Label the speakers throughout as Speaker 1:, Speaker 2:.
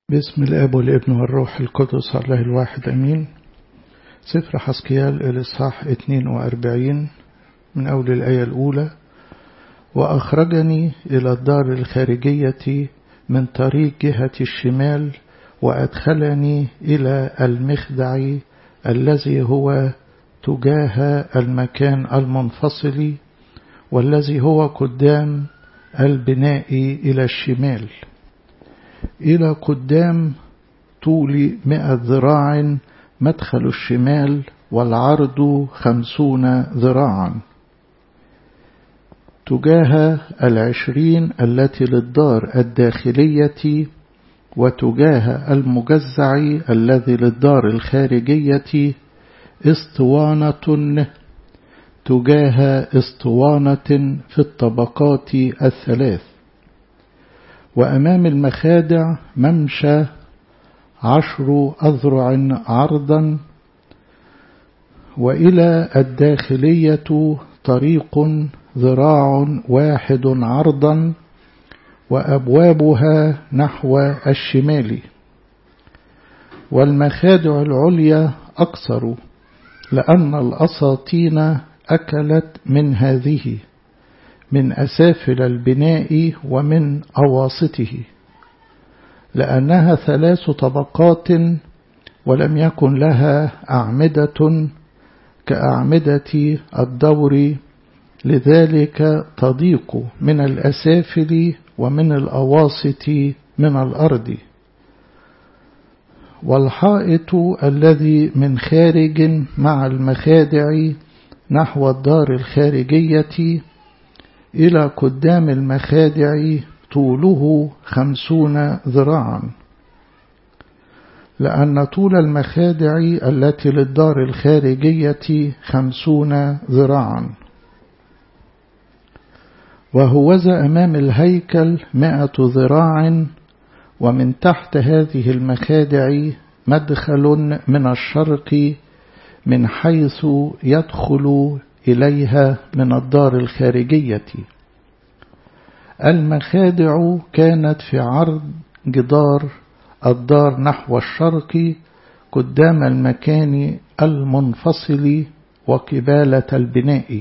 Speaker 1: باسم الاب والابن والروح القدس الله الواحد امين سفر حسكيال الاصحاح 42 من اول الايه الاولى واخرجني الى الدار الخارجيه من طريق جهه الشمال وادخلني الى المخدع الذي هو تجاه المكان المنفصل والذي هو قدام البناء إلى الشمال إلى قدام طول مئة ذراع مدخل الشمال والعرض خمسون ذراعا تجاه العشرين التي للدار الداخلية وتجاه المجزع الذي للدار الخارجية اسطوانة تجاه اسطوانة في الطبقات الثلاث وأمام المخادع ممشى عشر أذرع عرضا وإلى الداخلية طريق ذراع واحد عرضا وأبوابها نحو الشمال والمخادع العليا أقصر لأن الأساطين أكلت من هذه من أسافل البناء ومن أواسطه لأنها ثلاث طبقات ولم يكن لها أعمدة كأعمدة الدور لذلك تضيق من الأسافل ومن الأواسط من الأرض والحائط الذي من خارج مع المخادع نحو الدار الخارجية إلى قدام المخادع طوله خمسون ذراعا لأن طول المخادع التي للدار الخارجية خمسون ذراعا وهوذا أمام الهيكل مائة ذراع ومن تحت هذه المخادع مدخل من الشرق من حيث يدخل إليها من الدار الخارجية المخادع كانت في عرض جدار الدار نحو الشرق قدام المكان المنفصل وقبالة البناء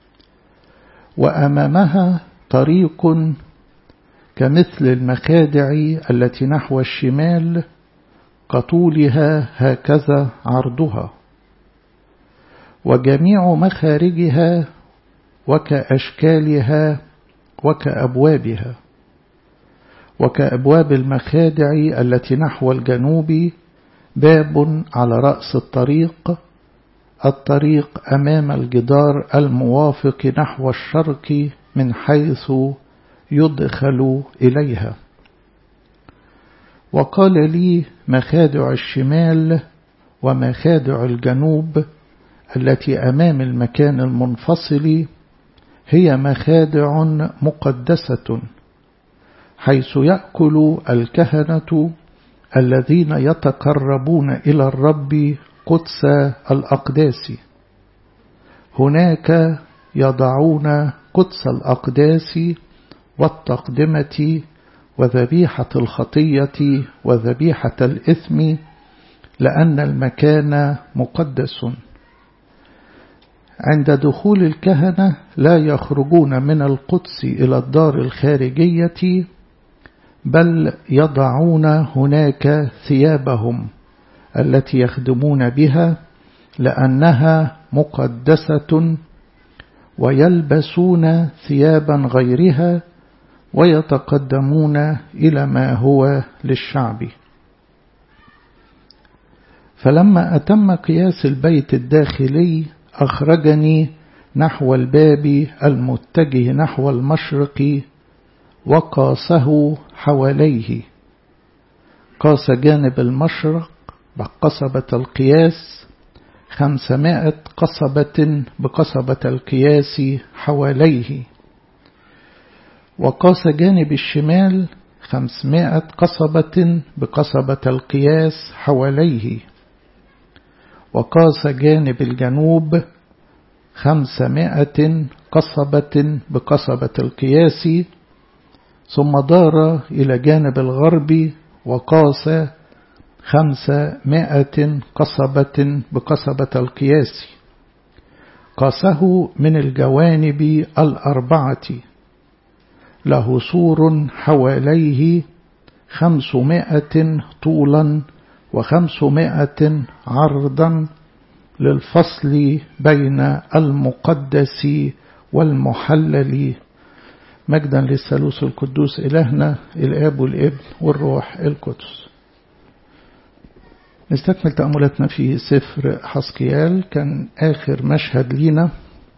Speaker 1: وأمامها طريق كمثل المخادع التي نحو الشمال كطولها هكذا عرضها وجميع مخارجها وكأشكالها وكأبوابها وكأبواب المخادع التي نحو الجنوب باب على رأس الطريق الطريق أمام الجدار الموافق نحو الشرق من حيث يدخل إليها وقال لي مخادع الشمال ومخادع الجنوب التي أمام المكان المنفصل هي مخادع مقدسة حيث يأكل الكهنة الذين يتقربون إلى الرب قدس الأقداس هناك يضعون قدس الأقداس والتقدمة وذبيحة الخطية وذبيحة الإثم لأن المكان مقدس عند دخول الكهنة لا يخرجون من القدس إلى الدار الخارجية بل يضعون هناك ثيابهم التي يخدمون بها لأنها مقدسة ويلبسون ثيابا غيرها ويتقدمون إلى ما هو للشعب فلما أتم قياس البيت الداخلي أخرجني نحو الباب المتجه نحو المشرق وقاسه حواليه قاس جانب المشرق بقصبة القياس خمسمائة قصبة بقصبة القياس حواليه وقاس جانب الشمال خمسمائة قصبة بقصبة القياس حواليه وقاس جانب الجنوب خمسمائة قصبة بقصبة القياس ثم دار إلى جانب الغرب وقاس خمسمائة قصبة بقصبة القياس قاسه من الجوانب الأربعة له سور حواليه خمسمائة طولا وخمسمائة عرضا للفصل بين المقدس والمحلل مجدا للثالوث القدوس إلهنا الآب والابن والروح القدس نستكمل تأملاتنا في سفر حسقيال كان آخر مشهد لينا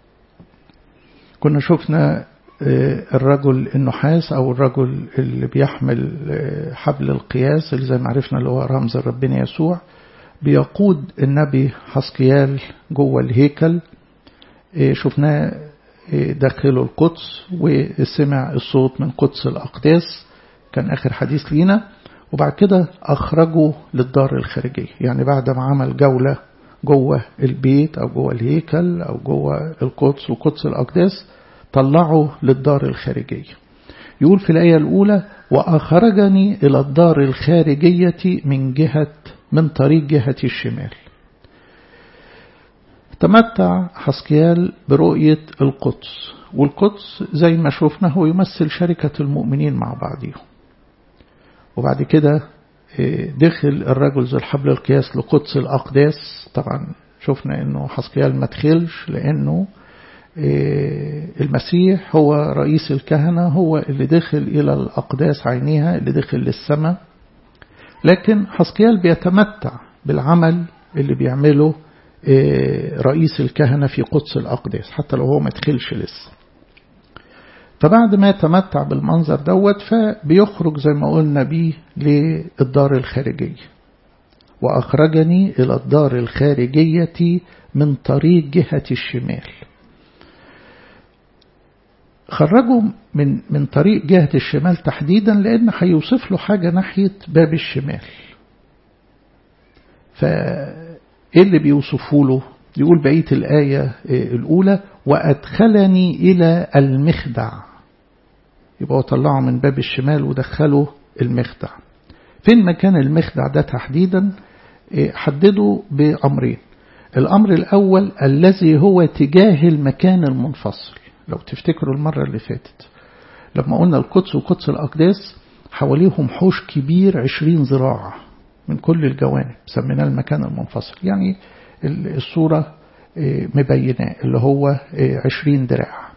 Speaker 1: كنا شفنا الرجل النحاس أو الرجل اللي بيحمل حبل القياس اللي زي ما عرفنا اللي هو رمز ربنا يسوع بيقود النبي حسقيال جوه الهيكل شفناه داخله القدس وسمع الصوت من قدس الأقداس كان آخر حديث لينا وبعد كده أخرجه للدار الخارجية يعني بعد ما عمل جولة جوه البيت أو جوه الهيكل أو جوه القدس وقدس الأقداس طلعه للدار الخارجية يقول في الآية الأولى وأخرجني إلى الدار الخارجية من جهة من طريق جهة الشمال تمتع حسكيال برؤية القدس والقدس زي ما شفنا هو يمثل شركة المؤمنين مع بعضهم وبعد كده دخل الرجل ذو الحبل القياس لقدس الأقداس طبعا شفنا انه حسكيال ما دخلش لانه المسيح هو رئيس الكهنة هو اللي دخل إلى الأقداس عينيها اللي دخل للسماء لكن حسكيال بيتمتع بالعمل اللي بيعمله رئيس الكهنة في قدس الأقداس حتى لو هو ما دخلش لسه فبعد ما يتمتع بالمنظر دوت فبيخرج زي ما قلنا بيه للدار الخارجية وأخرجني إلى الدار الخارجية من طريق جهة الشمال خرجوا من من طريق جهة الشمال تحديدا لأن هيوصف له حاجة ناحية باب الشمال فإيه اللي بيوصفوا له يقول بقية الآية الأولى وأدخلني إلى المخدع يبقى هو طلعه من باب الشمال ودخله المخدع فين مكان المخدع ده تحديدا حدده بأمرين الأمر الأول الذي هو تجاه المكان المنفصل لو تفتكروا المرة اللي فاتت لما قلنا القدس وقدس الأقداس حواليهم حوش كبير عشرين ذراع من كل الجوانب سميناه المكان المنفصل يعني الصورة مبينة اللي هو عشرين دراع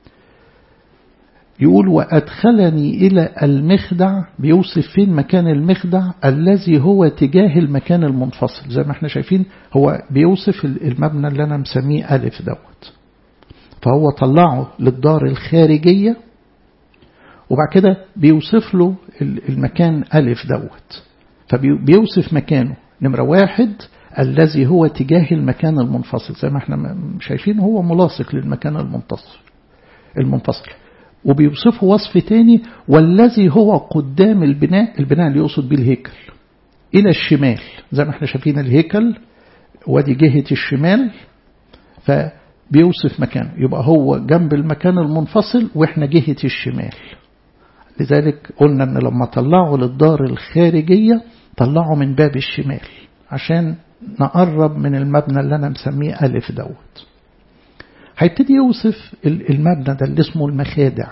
Speaker 1: يقول وأدخلني إلى المخدع بيوصف فين مكان المخدع الذي هو تجاه المكان المنفصل زي ما احنا شايفين هو بيوصف المبنى اللي أنا مسميه ألف دوت فهو طلعه للدار الخارجية وبعد كده بيوصف له المكان ألف دوت فبيوصف مكانه نمرة واحد الذي هو تجاه المكان المنفصل زي ما احنا شايفين هو ملاصق للمكان المنتصر المنفصل وبيوصفه وصف تاني والذي هو قدام البناء البناء اللي يقصد به الهيكل إلى الشمال زي ما احنا شايفين الهيكل ودي جهة الشمال فبيوصف مكانه يبقى هو جنب المكان المنفصل واحنا جهة الشمال لذلك قلنا ان لما طلعوا للدار الخارجية طلعوا من باب الشمال عشان نقرب من المبنى اللي أنا مسميه ألف دوت هيبتدي يوصف المبنى ده اللي اسمه المخادع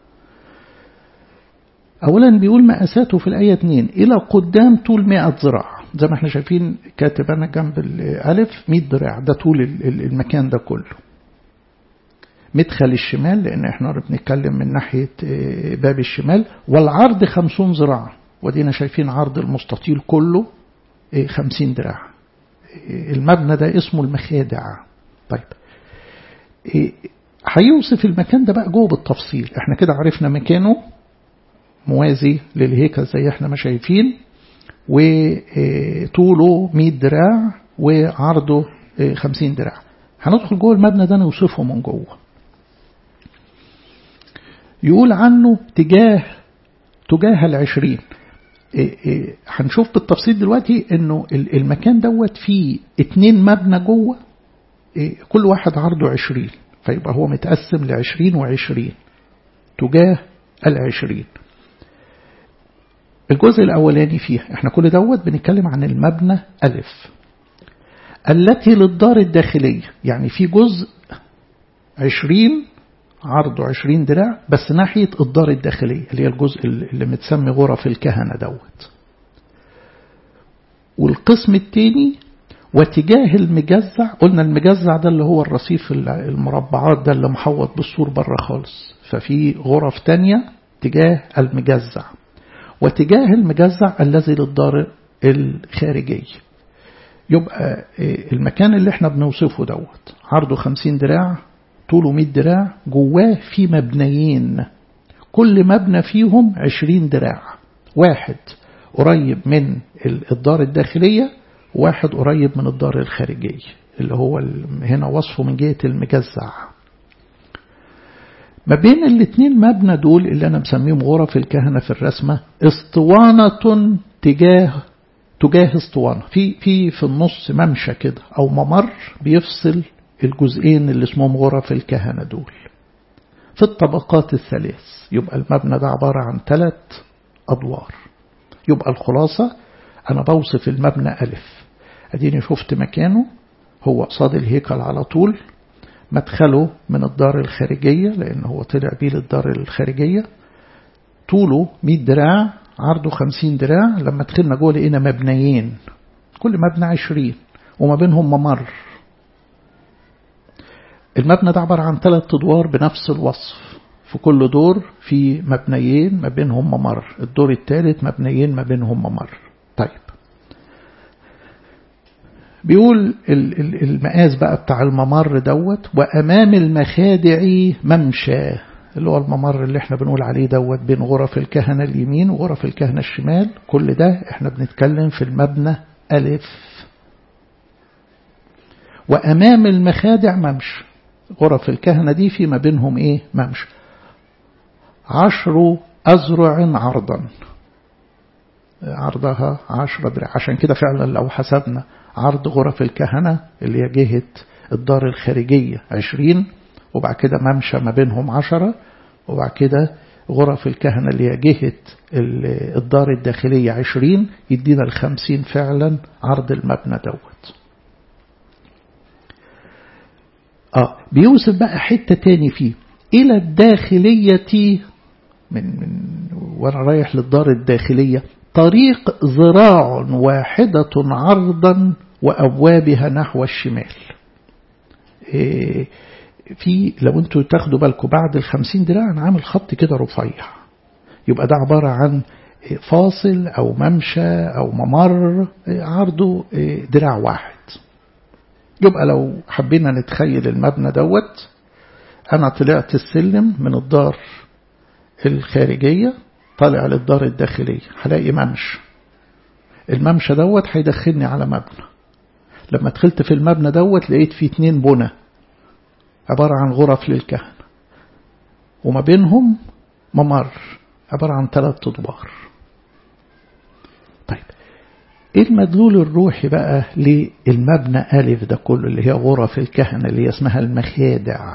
Speaker 1: أولا بيقول مقاساته في الآية 2 إلى قدام طول 100 ذراع زي ما احنا شايفين كاتب أنا جنب الألف 100 ذراع ده طول المكان ده كله مدخل الشمال لأن احنا بنتكلم من ناحية باب الشمال والعرض 50 ذراع ودينا شايفين عرض المستطيل كله 50 دراع المبنى ده اسمه المخادع طيب هيوصف المكان ده بقى جوه بالتفصيل احنا كده عرفنا مكانه موازي للهيكل زي احنا ما شايفين وطوله 100 دراع وعرضه 50 دراع هندخل جوه المبنى ده نوصفه من جوه يقول عنه تجاه تجاه العشرين هنشوف بالتفصيل دلوقتي انه المكان دوت فيه اتنين مبنى جوه كل واحد عرضه عشرين فيبقى هو متقسم لعشرين وعشرين تجاه العشرين الجزء الأولاني فيه احنا كل دوت بنتكلم عن المبنى ألف التي للدار الداخلية يعني في جزء عشرين عرضه عشرين دراع بس ناحية الدار الداخلية اللي هي الجزء اللي متسمي غرف الكهنة دوت والقسم الثاني واتجاه المجزع قلنا المجزع ده اللي هو الرصيف المربعات ده اللي محوط بالسور بره خالص ففي غرف تانية تجاه المجزع واتجاه المجزع الذي للدار الخارجي يبقى المكان اللي احنا بنوصفه دوت عرضه 50 دراع طوله 100 دراع جواه في مبنيين كل مبنى فيهم 20 دراع واحد قريب من الدار الداخلية واحد قريب من الدار الخارجية اللي هو هنا وصفه من جهة المجزع ما بين الاثنين مبنى دول اللي أنا مسميهم غرف الكهنة في الرسمة اسطوانة تجاه تجاه اسطوانة في في في النص ممشى كده أو ممر بيفصل الجزئين اللي اسمهم غرف الكهنة دول في الطبقات الثلاث يبقى المبنى ده عبارة عن ثلاث أدوار يبقى الخلاصة أنا بوصف المبنى ألف أديني شفت مكانه هو قصاد الهيكل على طول مدخله من الدار الخارجية لأن هو طلع بيه للدار الخارجية طوله 100 دراع عرضه 50 دراع لما دخلنا جوه لقينا مبنيين كل مبنى 20 وما بينهم ممر المبنى ده عبارة عن ثلاث أدوار بنفس الوصف في كل دور في مبنيين ما بينهم ممر الدور الثالث مبنيين ما بينهم ممر طيب بيقول المقاس بقى بتاع الممر دوت وأمام المخادع ممشى اللي هو الممر اللي احنا بنقول عليه دوت بين غرف الكهنة اليمين وغرف الكهنة الشمال كل ده احنا بنتكلم في المبنى ألف وأمام المخادع ممشى غرف الكهنة دي في ما بينهم ايه ممشى عشر أزرع عرضا عرضها عشرة دراع عشان كده فعلا لو حسبنا عرض غرف الكهنة اللي هي جهة الدار الخارجية عشرين وبعد كده ممشى ما بينهم عشرة وبعد كده غرف الكهنة اللي هي جهة الدار الداخلية عشرين يدينا الخمسين فعلا عرض المبنى دوت آه بيوصف بقى حتة تاني فيه إلى الداخلية من, من وأنا رايح للدار الداخلية طريق ذراع واحدة عرضا وأبوابها نحو الشمال إيه في لو انتوا تاخدوا بالكم بعد الخمسين دراع أنا عامل خط كده رفيع يبقى ده عبارة عن فاصل أو ممشى أو ممر عرضه دراع واحد يبقى لو حبينا نتخيل المبنى دوت أنا طلعت السلم من الدار الخارجية طالع للدار الداخلية هلاقي ممشى الممشى دوت هيدخلني على مبنى لما دخلت في المبنى دوت لقيت فيه اتنين بنى عبارة عن غرف للكهنة وما بينهم ممر عبارة عن ثلاث أدوار طيب ايه المدلول الروحي بقى للمبنى ألف ده كله اللي هي غرف الكهنة اللي هي اسمها المخادع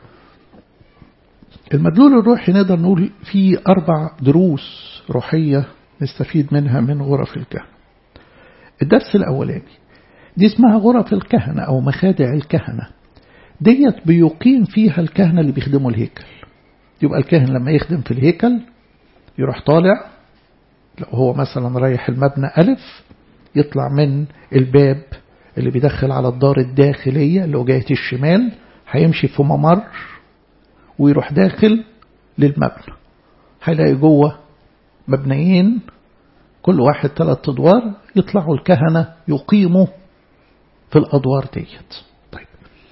Speaker 1: المدلول الروحي نقدر نقول فيه أربع دروس روحية نستفيد منها من غرف الكهنة الدرس الأولاني دي اسمها غرف الكهنة أو مخادع الكهنة ديت بيقيم فيها الكهنة اللي بيخدموا الهيكل يبقى الكاهن لما يخدم في الهيكل يروح طالع لو هو مثلا رايح المبنى ألف يطلع من الباب اللي بيدخل على الدار الداخلية اللي هو جهة الشمال هيمشي في ممر ويروح داخل للمبنى هيلاقي جوه مبنيين كل واحد ثلاث أدوار يطلعوا الكهنة يقيموا في الأدوار ديت طيب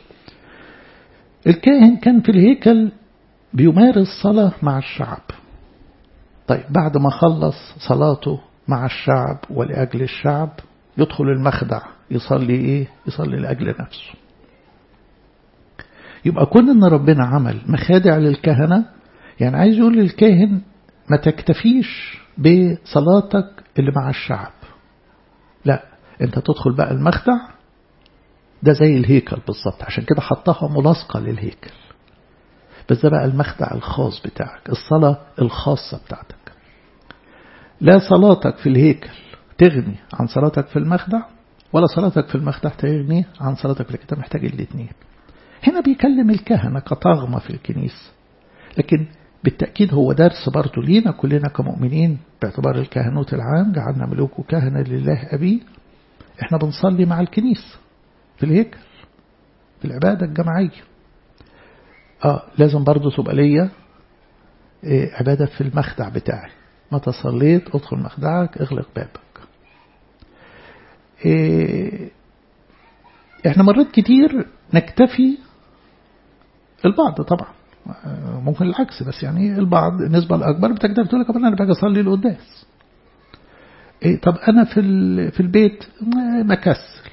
Speaker 1: الكاهن كان في الهيكل بيمارس صلاة مع الشعب طيب بعد ما خلص صلاته مع الشعب ولأجل الشعب يدخل المخدع يصلي إيه يصلي لأجل نفسه يبقى كون ان ربنا عمل مخادع للكهنة يعني عايز يقول للكاهن ما تكتفيش بصلاتك اللي مع الشعب لا انت تدخل بقى المخدع ده زي الهيكل بالظبط عشان كده حطها ملاصقة للهيكل بس ده بقى المخدع الخاص بتاعك الصلاة الخاصة بتاعتك لا صلاتك في الهيكل تغني عن صلاتك في المخدع ولا صلاتك في المخدع تغني عن صلاتك في الهيكل محتاج الاثنين هنا بيكلم الكهنة كطغمة في الكنيسة لكن بالتأكيد هو درس برضه لينا كلنا كمؤمنين باعتبار الكهنوت العام جعلنا ملوك كهنة لله أبي احنا بنصلي مع الكنيسة في الهيكل في العبادة الجماعية اه لازم برضه تبقى ليا إيه عبادة في المخدع بتاعي متى صليت ادخل مخدعك اغلق بابك إيه احنا مرات كتير نكتفي البعض طبعا ممكن العكس بس يعني البعض النسبة الأكبر بتكتفي تقول لك أنا باجي أصلي القداس إيه طب أنا في في البيت مكسل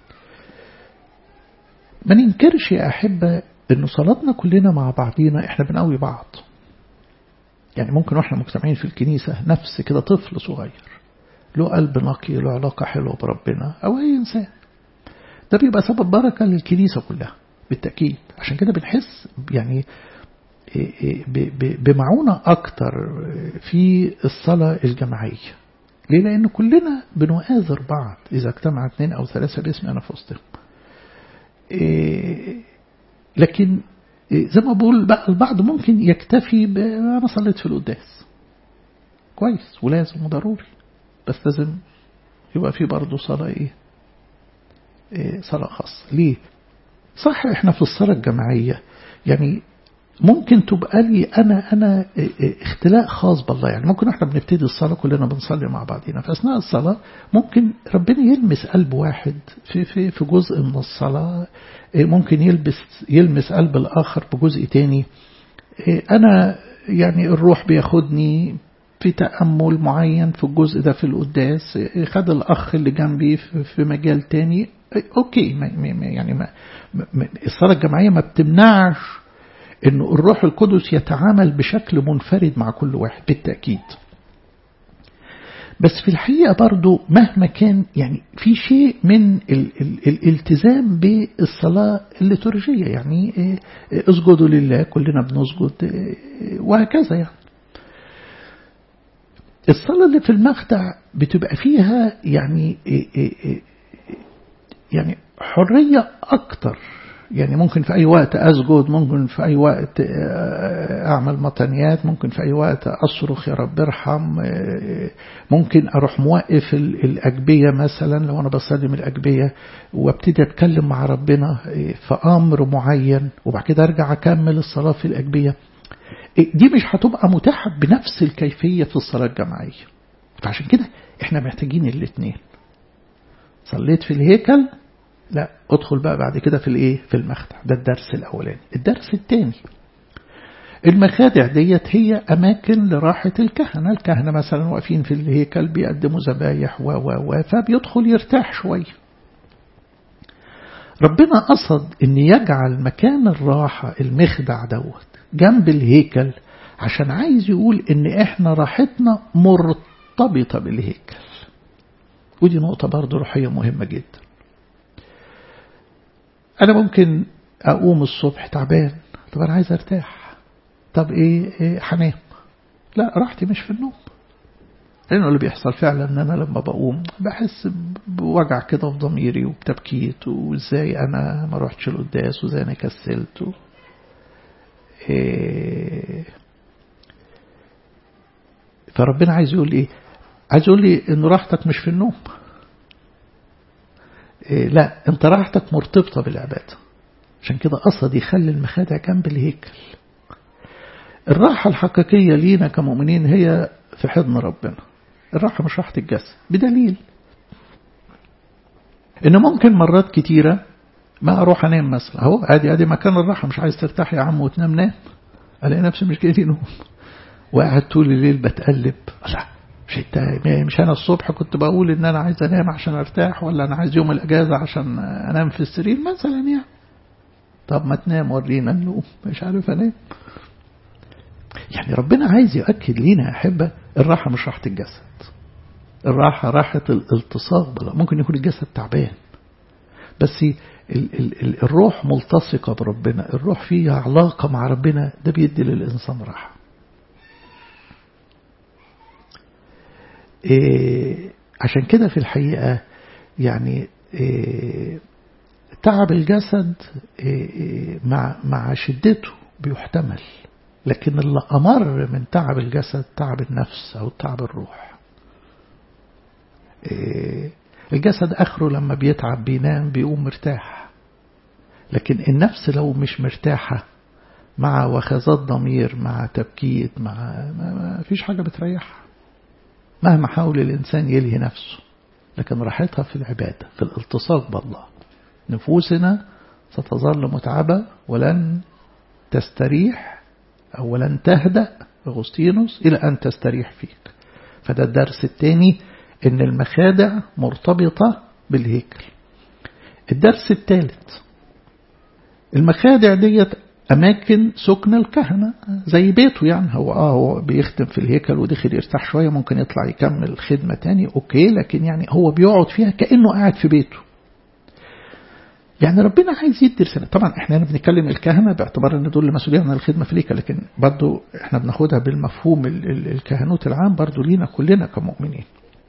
Speaker 1: ما ننكرش يا أحبة إنه صلاتنا كلنا مع بعضينا إحنا بنقوي بعض يعني ممكن واحنا مجتمعين في الكنيسة نفس كده طفل صغير له قلب نقي له علاقة حلوة بربنا أو أي إنسان ده بيبقى سبب بركة للكنيسة كلها بالتأكيد عشان كده بنحس يعني بمعونة أكتر في الصلاة الجماعية ليه؟ لأن كلنا بنؤاذر بعض إذا اجتمع اثنين أو ثلاثة باسم أنا في وسطهم لكن زي ما بقول بقى البعض ممكن يكتفي أنا صليت في القداس كويس ولازم وضروري بس لازم يبقى في برضه صلاة إيه؟, إيه صلاة خاصة ليه صح إحنا في الصلاة الجماعية يعني ممكن تبقى لي أنا أنا اختلاء خاص بالله يعني ممكن احنا بنبتدي الصلاة كلنا بنصلي مع بعضنا في أثناء الصلاة ممكن ربنا يلمس قلب واحد في في في جزء من الصلاة ممكن يلبس يلمس قلب الآخر بجزء تاني أنا يعني الروح بياخدني في تأمل معين في الجزء ده في القداس خد الأخ اللي جنبي في مجال تاني أوكي يعني ما الصلاة الجماعية ما بتمنعش انه الروح القدس يتعامل بشكل منفرد مع كل واحد بالتأكيد بس في الحقيقة برضو مهما كان يعني في شيء من ال ال الالتزام بالصلاة الليتورجية يعني اسجدوا لله كلنا بنسجد وهكذا يعني الصلاة اللي في المخدع بتبقى فيها يعني يعني حرية أكتر يعني ممكن في أي وقت أسجد ممكن في أي وقت أعمل مطنيات ممكن في أي وقت أصرخ يا رب ارحم ممكن أروح موقف الأجبية مثلا لو أنا بسلم الأجبية وابتدي أتكلم مع ربنا في أمر معين وبعد كده أرجع أكمل الصلاة في الأجبية دي مش هتبقى متاحة بنفس الكيفية في الصلاة الجماعية فعشان كده احنا محتاجين الاثنين صليت في الهيكل لا ادخل بقى بعد كده في الايه في المخدع ده الدرس الاولاني الدرس الثاني المخادع ديت هي اماكن لراحه الكهنه الكهنه مثلا واقفين في الهيكل بيقدموا ذبايح و و و فبيدخل يرتاح شويه ربنا قصد ان يجعل مكان الراحه المخدع دوت جنب الهيكل عشان عايز يقول ان احنا راحتنا مرتبطه بالهيكل ودي نقطه برضه روحيه مهمه جدا أنا ممكن أقوم الصبح تعبان طب أنا عايز أرتاح طب إيه, إيه حنام لا راحتي مش في النوم لأنه اللي بيحصل فعلا أن أنا لما بقوم بحس بوجع كده في ضميري وبتبكيت وإزاي أنا ما روحتش القداس وإزاي أنا كسلت و... إيه فربنا عايز يقول إيه عايز يقول لي إن راحتك مش في النوم لا انت راحتك مرتبطة بالعبادة عشان كده قصد يخلي المخادع جنب الهيكل الراحة الحقيقية لينا كمؤمنين هي في حضن ربنا الراحة مش راحة الجسد بدليل ان ممكن مرات كتيرة ما اروح انام مثلا اهو ادي ادي مكان الراحة مش عايز ترتاح يا عم وتنام نام الاقي نفسي مش جاي نوم وقاعد طول الليل بتقلب لا مش انت مش انا الصبح كنت بقول ان انا عايز انام عشان ارتاح ولا انا عايز يوم الاجازه عشان انام في السرير مثلا يعني طب ما تنام ورينا النوم مش عارف انام يعني ربنا عايز يؤكد لينا يا احبه الراحه مش راحه الجسد الراحه راحه الالتصاق بالله ممكن يكون الجسد تعبان بس ال ال ال الروح ملتصقه بربنا الروح فيها علاقه مع ربنا ده بيدي للانسان راحه إيه عشان كده في الحقيقة يعني إيه تعب الجسد إيه مع مع شدته بيحتمل لكن اللي أمر من تعب الجسد تعب النفس أو تعب الروح الجسد آخره لما بيتعب بينام بيقوم مرتاح لكن النفس لو مش مرتاحة مع وخزات ضمير مع تبكيت مع ما فيش حاجة بتريحها مهما حاول الإنسان يلهي نفسه لكن راحتها في العبادة في الالتصاق بالله نفوسنا ستظل متعبة ولن تستريح أو لن تهدأ أغسطينوس إلى أن تستريح فيك فده الدرس الثاني إن المخادع مرتبطة بالهيكل الدرس الثالث المخادع ديت أماكن سكن الكهنة زي بيته يعني هو آه هو بيخدم في الهيكل ودخل يرتاح شوية ممكن يطلع يكمل خدمة تاني أوكي لكن يعني هو بيقعد فيها كأنه قاعد في بيته يعني ربنا عايز يدي رسالة طبعا احنا هنا بنتكلم الكهنة باعتبار ان دول مسؤولين عن الخدمة في الهيكل لكن برضو احنا بناخدها بالمفهوم الكهنوت العام برضو لينا كلنا كمؤمنين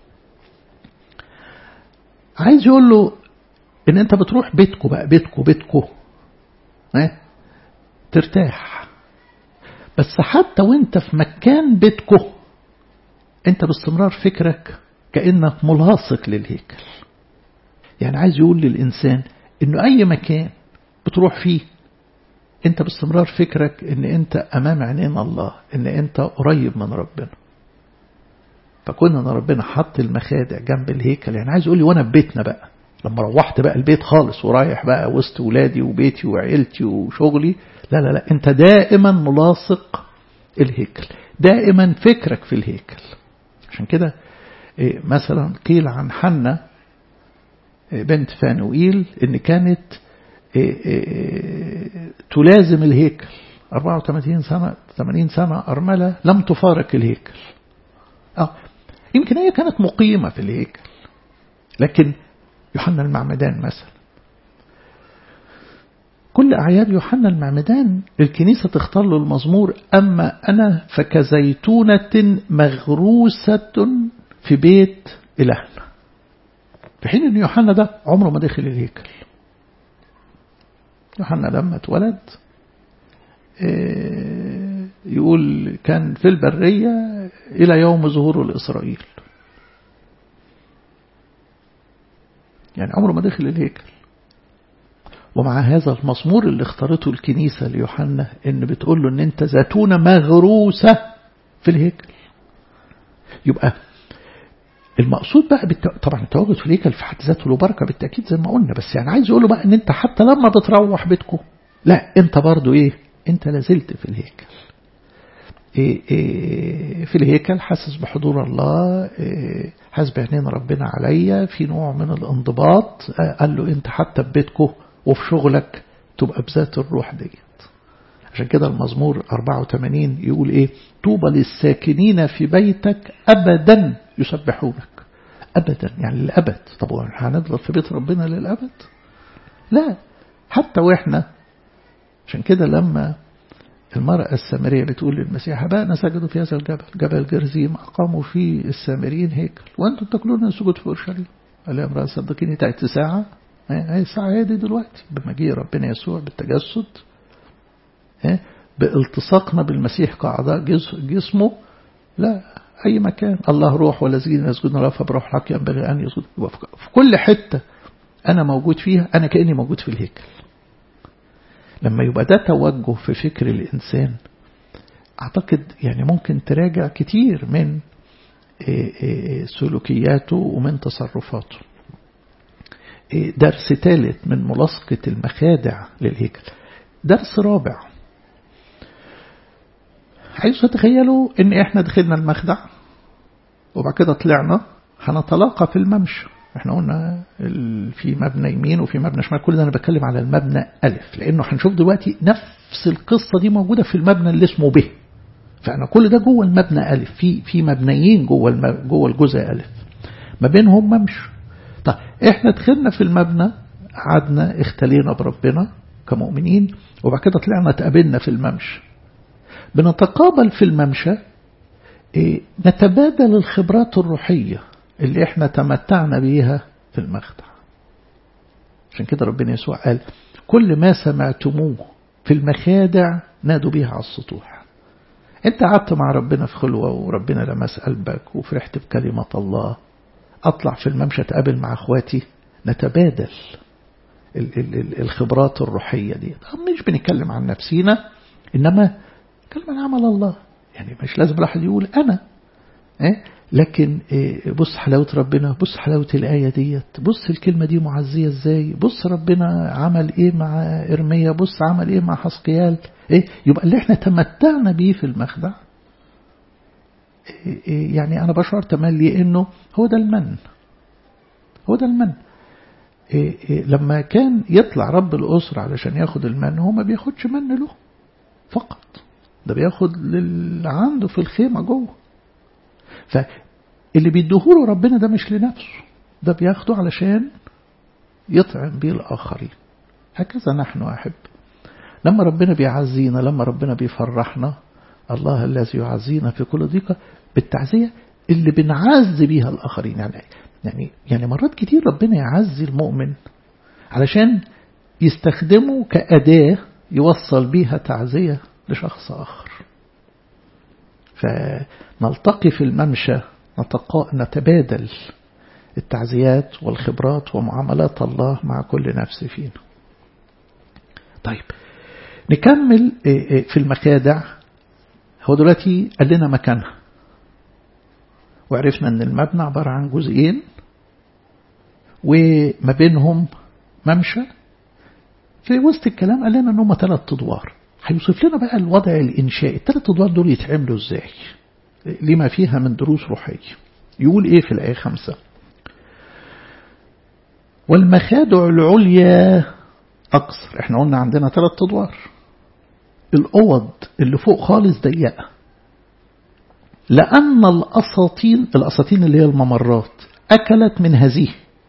Speaker 1: عايز يقول له ان انت بتروح بيتكو بقى بيتكو بيتكو اه ترتاح بس حتى وانت في مكان بيتكو انت باستمرار فكرك كأنك ملاصق للهيكل يعني عايز يقول للإنسان انه اي مكان بتروح فيه انت باستمرار فكرك ان انت امام عينين الله ان انت قريب من ربنا فكنا ان ربنا حط المخادع جنب الهيكل يعني عايز يقول لي وانا في بيتنا بقى لما روحت بقى البيت خالص ورايح بقى وسط ولادي وبيتي وعيلتي وشغلي لا لا لا انت دائما ملاصق الهيكل دائما فكرك في الهيكل عشان كده مثلا قيل عن حنة بنت فانوئيل ان كانت تلازم الهيكل 84 سنة 80 سنة أرملة لم تفارق الهيكل أه يمكن هي كانت مقيمة في الهيكل لكن يوحنا المعمدان مثلا كل أعياد يوحنا المعمدان الكنيسة تختار له المزمور أما أنا فكزيتونة مغروسة في بيت إلهنا في حين أن يوحنا ده عمره ما دخل الهيكل يوحنا لما اتولد يقول كان في البرية إلى يوم ظهوره لإسرائيل يعني عمره ما دخل الهيكل ومع هذا المزمور اللي اختارته الكنيسة ليوحنا ان بتقول له ان انت زيتونة مغروسة في الهيكل يبقى المقصود بقى بالت... طبعا التواجد في الهيكل في حد ذاته له بركة بالتأكيد زي ما قلنا بس يعني عايز يقوله بقى ان انت حتى لما بتروح بيتكم لا انت برضو ايه انت لازلت في الهيكل إيه إيه في الهيكل حاسس بحضور الله إيه حاسس بعينين ربنا عليا في نوع من الانضباط قال له انت حتى في بيتكم وفي شغلك تبقى بذات الروح ديت عشان كده المزمور 84 يقول ايه طوبى للساكنين في بيتك ابدا يسبحونك ابدا يعني للابد طب هنفضل في بيت ربنا للابد لا حتى واحنا عشان كده لما المرأة السامرية بتقول للمسيح أبائنا سجدوا في هذا الجبل جبل جرزيم أقاموا فيه السامريين هيكل وأنتم تاكلون السجود في أورشليم قال يا امرأة صدقيني تأتي ساعة هي الساعة هي دي دلوقتي بمجيء ربنا يسوع بالتجسد بالتصاقنا بالمسيح كأعضاء جسمه لا أي مكان الله روح والذين يسجدون له فبروح الحق ينبغي أن يسجد في كل حتة أنا موجود فيها أنا كأني موجود في الهيكل لما يبقى ده توجه في فكر الإنسان أعتقد يعني ممكن تراجع كتير من سلوكياته ومن تصرفاته درس ثالث من ملاصقة المخادع للهيكل درس رابع عايز تتخيلوا ان احنا دخلنا المخدع وبعد كده طلعنا هنتلاقى في الممشى احنا قلنا في مبنى يمين وفي مبنى شمال كل ده انا بتكلم على المبنى ألف لأنه هنشوف دلوقتي نفس القصة دي موجودة في المبنى اللي اسمه ب فأنا كل ده جوه المبنى ألف في في مبنيين جوه الم... جوه الجزء ألف ما بينهم ممشى طيب احنا دخلنا في المبنى قعدنا اختلينا بربنا كمؤمنين وبعد كده طلعنا اتقابلنا في الممشى بنتقابل في الممشى إيه نتبادل الخبرات الروحية اللي احنا تمتعنا بيها في المخدع عشان كده ربنا يسوع قال كل ما سمعتموه في المخادع نادوا بيها على السطوح انت قعدت مع ربنا في خلوة وربنا لمس قلبك وفرحت بكلمة الله اطلع في الممشى اتقابل مع اخواتي نتبادل الخبرات الروحية دي مش بنتكلم عن نفسينا إنما نتكلم عن عمل الله يعني مش لازم الواحد يقول أنا إيه؟ لكن إيه بص حلاوة ربنا بص حلاوة الآية ديت بص الكلمة دي معزية إزاي بص ربنا عمل إيه مع إرميا بص عمل إيه مع حسقيال إيه يبقى اللي إحنا تمتعنا بيه في المخدع إيه يعني أنا بشعر تملي إنه هو ده المن هو ده المن إيه إيه لما كان يطلع رب الأسرة علشان ياخد المن هو ما بياخدش من له فقط ده بياخد للي عنده في الخيمة جوه فاللي بيديهوله ربنا ده مش لنفسه ده بياخده علشان يطعم بيه الآخرين هكذا نحن أحب لما ربنا بيعزينا لما ربنا بيفرحنا الله الذي يعزينا في كل ضيقة بالتعزية اللي بنعز بيها الآخرين يعني يعني يعني مرات كتير ربنا يعزي المؤمن علشان يستخدمه كأداة يوصل بيها تعزية لشخص آخر فنلتقي في الممشى نتبادل التعزيات والخبرات ومعاملات الله مع كل نفس فينا طيب نكمل في المخادع هو دلوقتي قال لنا مكانها وعرفنا ان المبنى عبارة عن جزئين وما بينهم ممشى في وسط الكلام قال لنا ان هم ثلاث ادوار هيوصف لنا بقى الوضع الانشائي الثلاث ادوار دول يتعملوا ازاي لما فيها من دروس روحية يقول ايه في الآية خمسة والمخادع العليا أقصر احنا قلنا عندنا ثلاث ادوار الأوض اللي فوق خالص ضيقة لأن الأساطين الأساطين اللي هي الممرات أكلت من هذه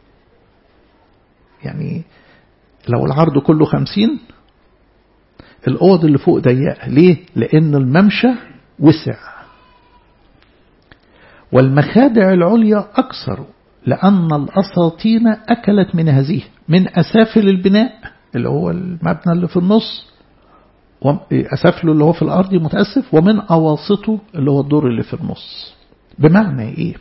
Speaker 1: يعني لو العرض كله خمسين الأوض اللي فوق ضيقة ليه؟ لأن الممشى وسع والمخادع العليا أكثر لأن الأساطين أكلت من هذه من أسافل البناء اللي هو المبنى اللي في النص أسافله اللي هو في الأرض متأسف ومن أواسطه اللي هو الدور اللي في النص بمعنى إيه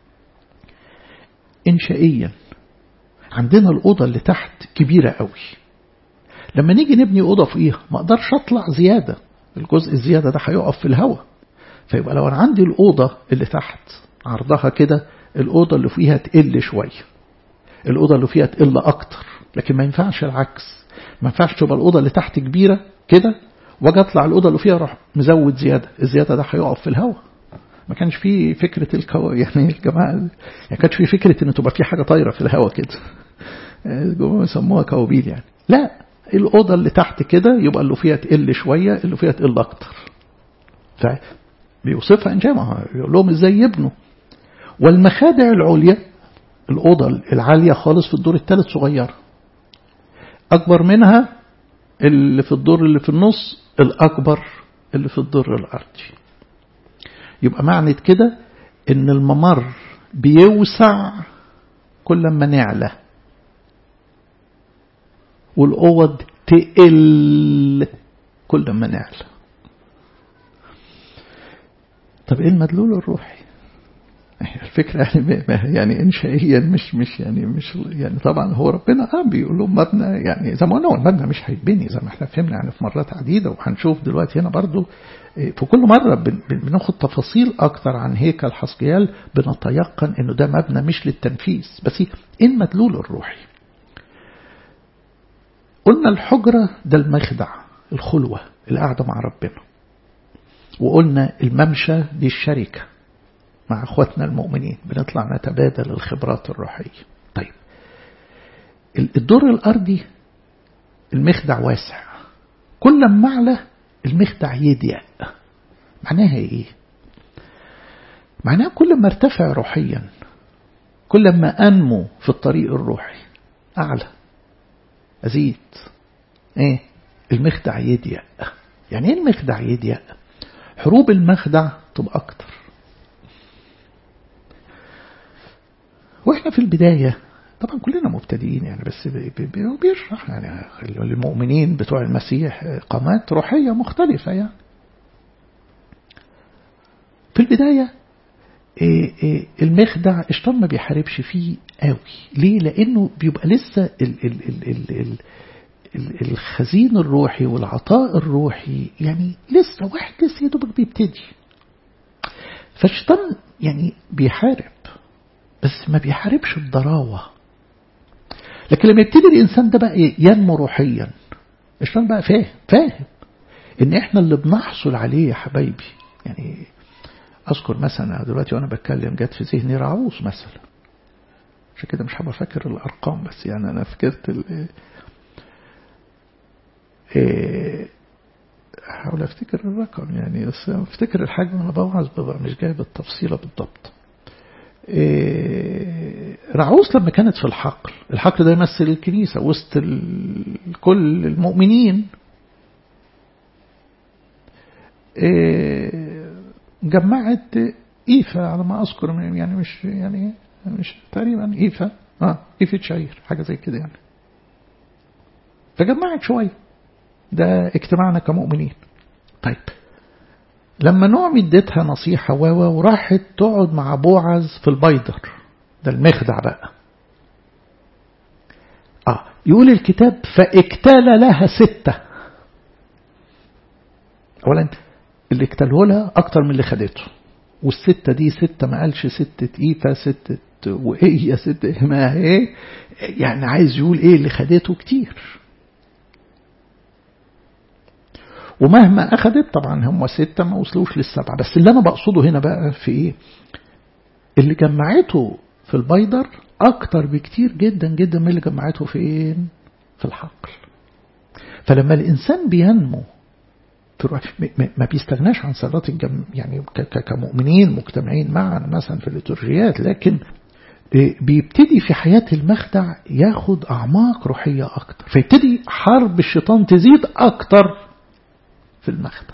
Speaker 1: إنشائيا عندنا الأوضة اللي تحت كبيرة قوي لما نيجي نبني أوضة فوقيها ما أقدرش أطلع زيادة الجزء الزيادة ده هيقف في الهواء فيبقى لو أنا عندي الأوضة اللي تحت عرضها كده الأوضة اللي فيها تقل شوية الأوضة اللي فيها تقل أكتر لكن ما ينفعش العكس ما ينفعش تبقى الأوضة اللي تحت كبيرة كده واجي اطلع الأوضة اللي فيها اروح مزود زيادة الزيادة ده هيقف في الهواء ما كانش في فكرة الكو يعني الجماعة يعني كانش في فكرة ان تبقى في حاجة طايرة في الهواء كده يسموها كوابيل يعني لا الأوضة اللي تحت كده يبقى اللي فيها تقل شوية اللي فيها تقل أكتر فبيوصفها إنجامها يقول لهم إزاي يبنوا والمخادع العليا الأوضة العالية خالص في الدور الثالث صغيرة أكبر منها اللي في الدور اللي في النص الأكبر اللي في الدور الأرضي يبقى معنى كده إن الممر بيوسع كل ما نعلى والأوض تقل كل ما نعلى طب ايه المدلول الروحي الفكرة يعني يعني إنشائيا مش مش يعني مش يعني طبعا هو ربنا آه بيقول لهم مبنى يعني زي ما قلنا هو المبنى مش هيتبني زي ما احنا فهمنا يعني في مرات عديدة وهنشوف دلوقتي هنا برضو في كل مرة بناخد تفاصيل أكتر عن هيكل حسقيال بنتيقن إنه ده مبنى مش للتنفيذ بس إيه المدلول الروحي قلنا الحجرة ده المخدع الخلوة القعدة مع ربنا وقلنا الممشى دي الشركة مع اخواتنا المؤمنين بنطلع نتبادل الخبرات الروحية طيب الدور الأرضي المخدع واسع كل ما أعلى المخدع يضيق معناها إيه معناها كل ما ارتفع روحيا كل ما أنمو في الطريق الروحي أعلى أزيد إيه المخدع يضيق يعني إيه المخدع يضيق حروب المخدع تبقى أكتر واحنا في البداية طبعا كلنا مبتدئين يعني بس بيشرح يعني للمؤمنين بتوع المسيح قامات روحية مختلفة يعني في البداية المخدع الشيطان ما بيحاربش فيه قوي ليه لانه بيبقى لسه ال ال ال ال ال الخزين الروحي والعطاء الروحي يعني لسه واحد لسه يدوبك بيبتدي فالشيطان يعني بيحارب بس ما بيحاربش بضراوة لكن لما يبتدي الإنسان ده بقى ينمو روحيا الشيطان بقى فاهم فاهم إن إحنا اللي بنحصل عليه يا حبايبي يعني أذكر مثلا دلوقتي وأنا بتكلم جت في ذهني رعوس مثلا عشان كده مش هبقى فاكر الأرقام بس يعني أنا فكرت ال إيه حاول افتكر الرقم يعني بس افتكر الحجم انا بوعظ ببقى مش جايب التفصيله بالضبط إيه رعوس لما كانت في الحقل الحقل ده يمثل الكنيسه وسط كل المؤمنين إيه جمعت إيفا على ما أذكر يعني مش يعني مش تقريبا إيفا آه إيفة شعير حاجة زي كده يعني فجمعت شوية ده اجتماعنا كمؤمنين طيب لما نعم اديتها نصيحة واوا وراحت تقعد مع بوعز في البيدر ده المخدع بقى اه يقول الكتاب فاكتال لها ستة اولا اللي اكتله لها اكتر من اللي خدته والستة دي ستة ما قالش ستة ايفا ستة وهي ستة ما ايه يعني عايز يقول ايه اللي خدته كتير ومهما أخذت طبعا هم ستة ما وصلوش للسبعة بس اللي أنا بقصده هنا بقى في إيه اللي جمعته في البيدر أكتر بكتير جدا جدا من اللي جمعته فين في الحقل فلما الإنسان بينمو ما بيستغناش عن صلاة الجم يعني كمؤمنين مجتمعين معا مثلا في الليتورجيات لكن بيبتدي في حياة المخدع ياخد أعماق روحية أكتر فيبتدي حرب الشيطان تزيد أكتر في المخدع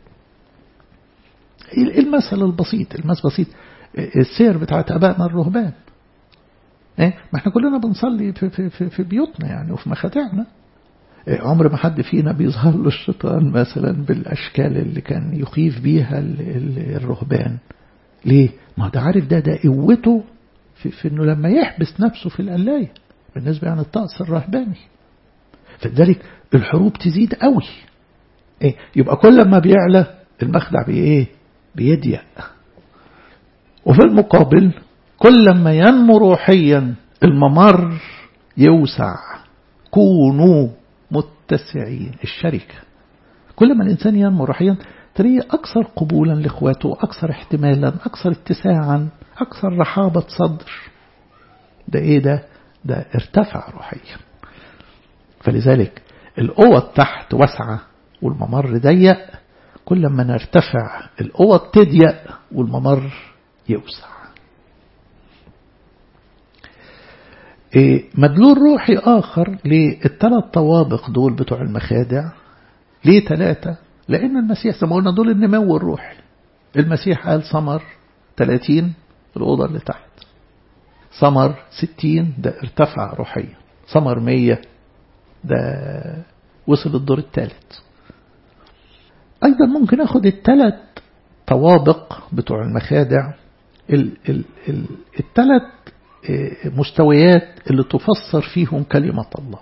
Speaker 1: المثل البسيط المثل بسيط السير بتاعت أبائنا الرهبان إيه؟ ما احنا كلنا بنصلي في, في, في, في بيوتنا يعني وفي مخادعنا إيه عمر ما حد فينا بيظهر له الشيطان مثلا بالأشكال اللي كان يخيف بيها الرهبان ليه؟ ما ده عارف ده ده قوته في, في انه لما يحبس نفسه في القلاية بالنسبة عن الطقس الرهباني فلذلك الحروب تزيد قوي إيه؟ يبقى كل ما بيعلى المخدع بإيه بيضيق وفي المقابل كل ما ينمو روحيا الممر يوسع كونوا متسعين الشركة كل ما الإنسان ينمو روحيا تلاقيه أكثر قبولا لإخواته أكثر احتمالا أكثر اتساعا أكثر رحابة صدر ده إيه ده ده ارتفع روحيا فلذلك القوة تحت واسعة والممر ضيق كل ما نرتفع القوة تضيق والممر يوسع مدلول روحي آخر للثلاث طوابق دول بتوع المخادع ليه ثلاثة لأن المسيح زي ما قلنا دول النمو الروحي المسيح قال ثمر 30 الأوضة اللي تحت ثمر 60 ده ارتفع روحيا ثمر 100 ده وصل الدور الثالث أيضا ممكن أخد الثلاث طوابق بتوع المخادع الثلاث مستويات اللي تفسر فيهم كلمة الله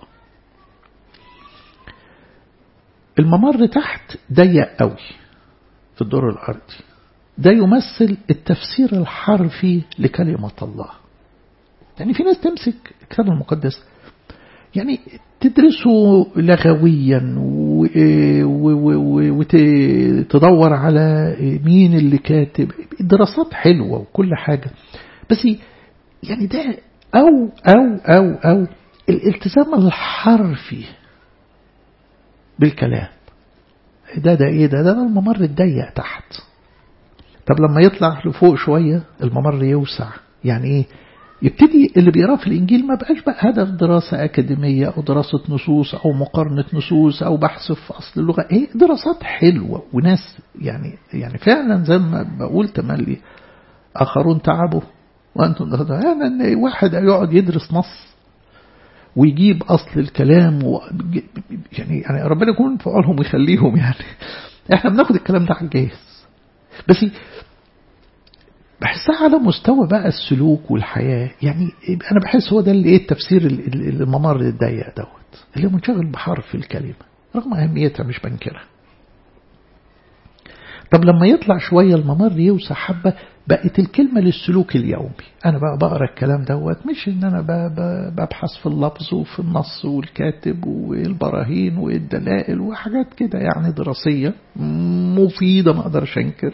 Speaker 1: الممر تحت ضيق قوي في الدور الأرضي ده يمثل التفسير الحرفي لكلمة الله يعني في ناس تمسك الكتاب المقدس يعني تدرسه لغويا وتدور على مين اللي كاتب دراسات حلوة وكل حاجة بس يعني ده أو أو أو أو الالتزام الحرفي بالكلام ده ده ايه ده ده الممر الضيق تحت طب لما يطلع لفوق شوية الممر يوسع يعني ايه يبتدي اللي بيقراه في الإنجيل ما بقاش بقى هدف دراسة أكاديمية أو دراسة نصوص أو مقارنة نصوص أو بحث في أصل اللغة إيه دراسات حلوة وناس يعني يعني فعلا زي ما بقول تملي آخرون تعبوا وأنتم يعني أن واحد يقعد يدرس نص ويجيب أصل الكلام و... يعني يعني ربنا يكون في عونهم ويخليهم يعني احنا بناخد الكلام ده على الجاهز بس بحسها على مستوى بقى السلوك والحياة يعني أنا بحس هو ده اللي إيه التفسير الممر الضيق دوت اللي منشغل بحرف الكلمة رغم أهميتها مش بنكرها طب لما يطلع شوية الممر يوسع حبة بقت الكلمة للسلوك اليومي أنا بقى بقرأ الكلام دوت مش إن أنا ببحث في اللفظ وفي النص والكاتب والبراهين والدلائل وحاجات كده يعني دراسية مفيدة ما أقدرش أنكر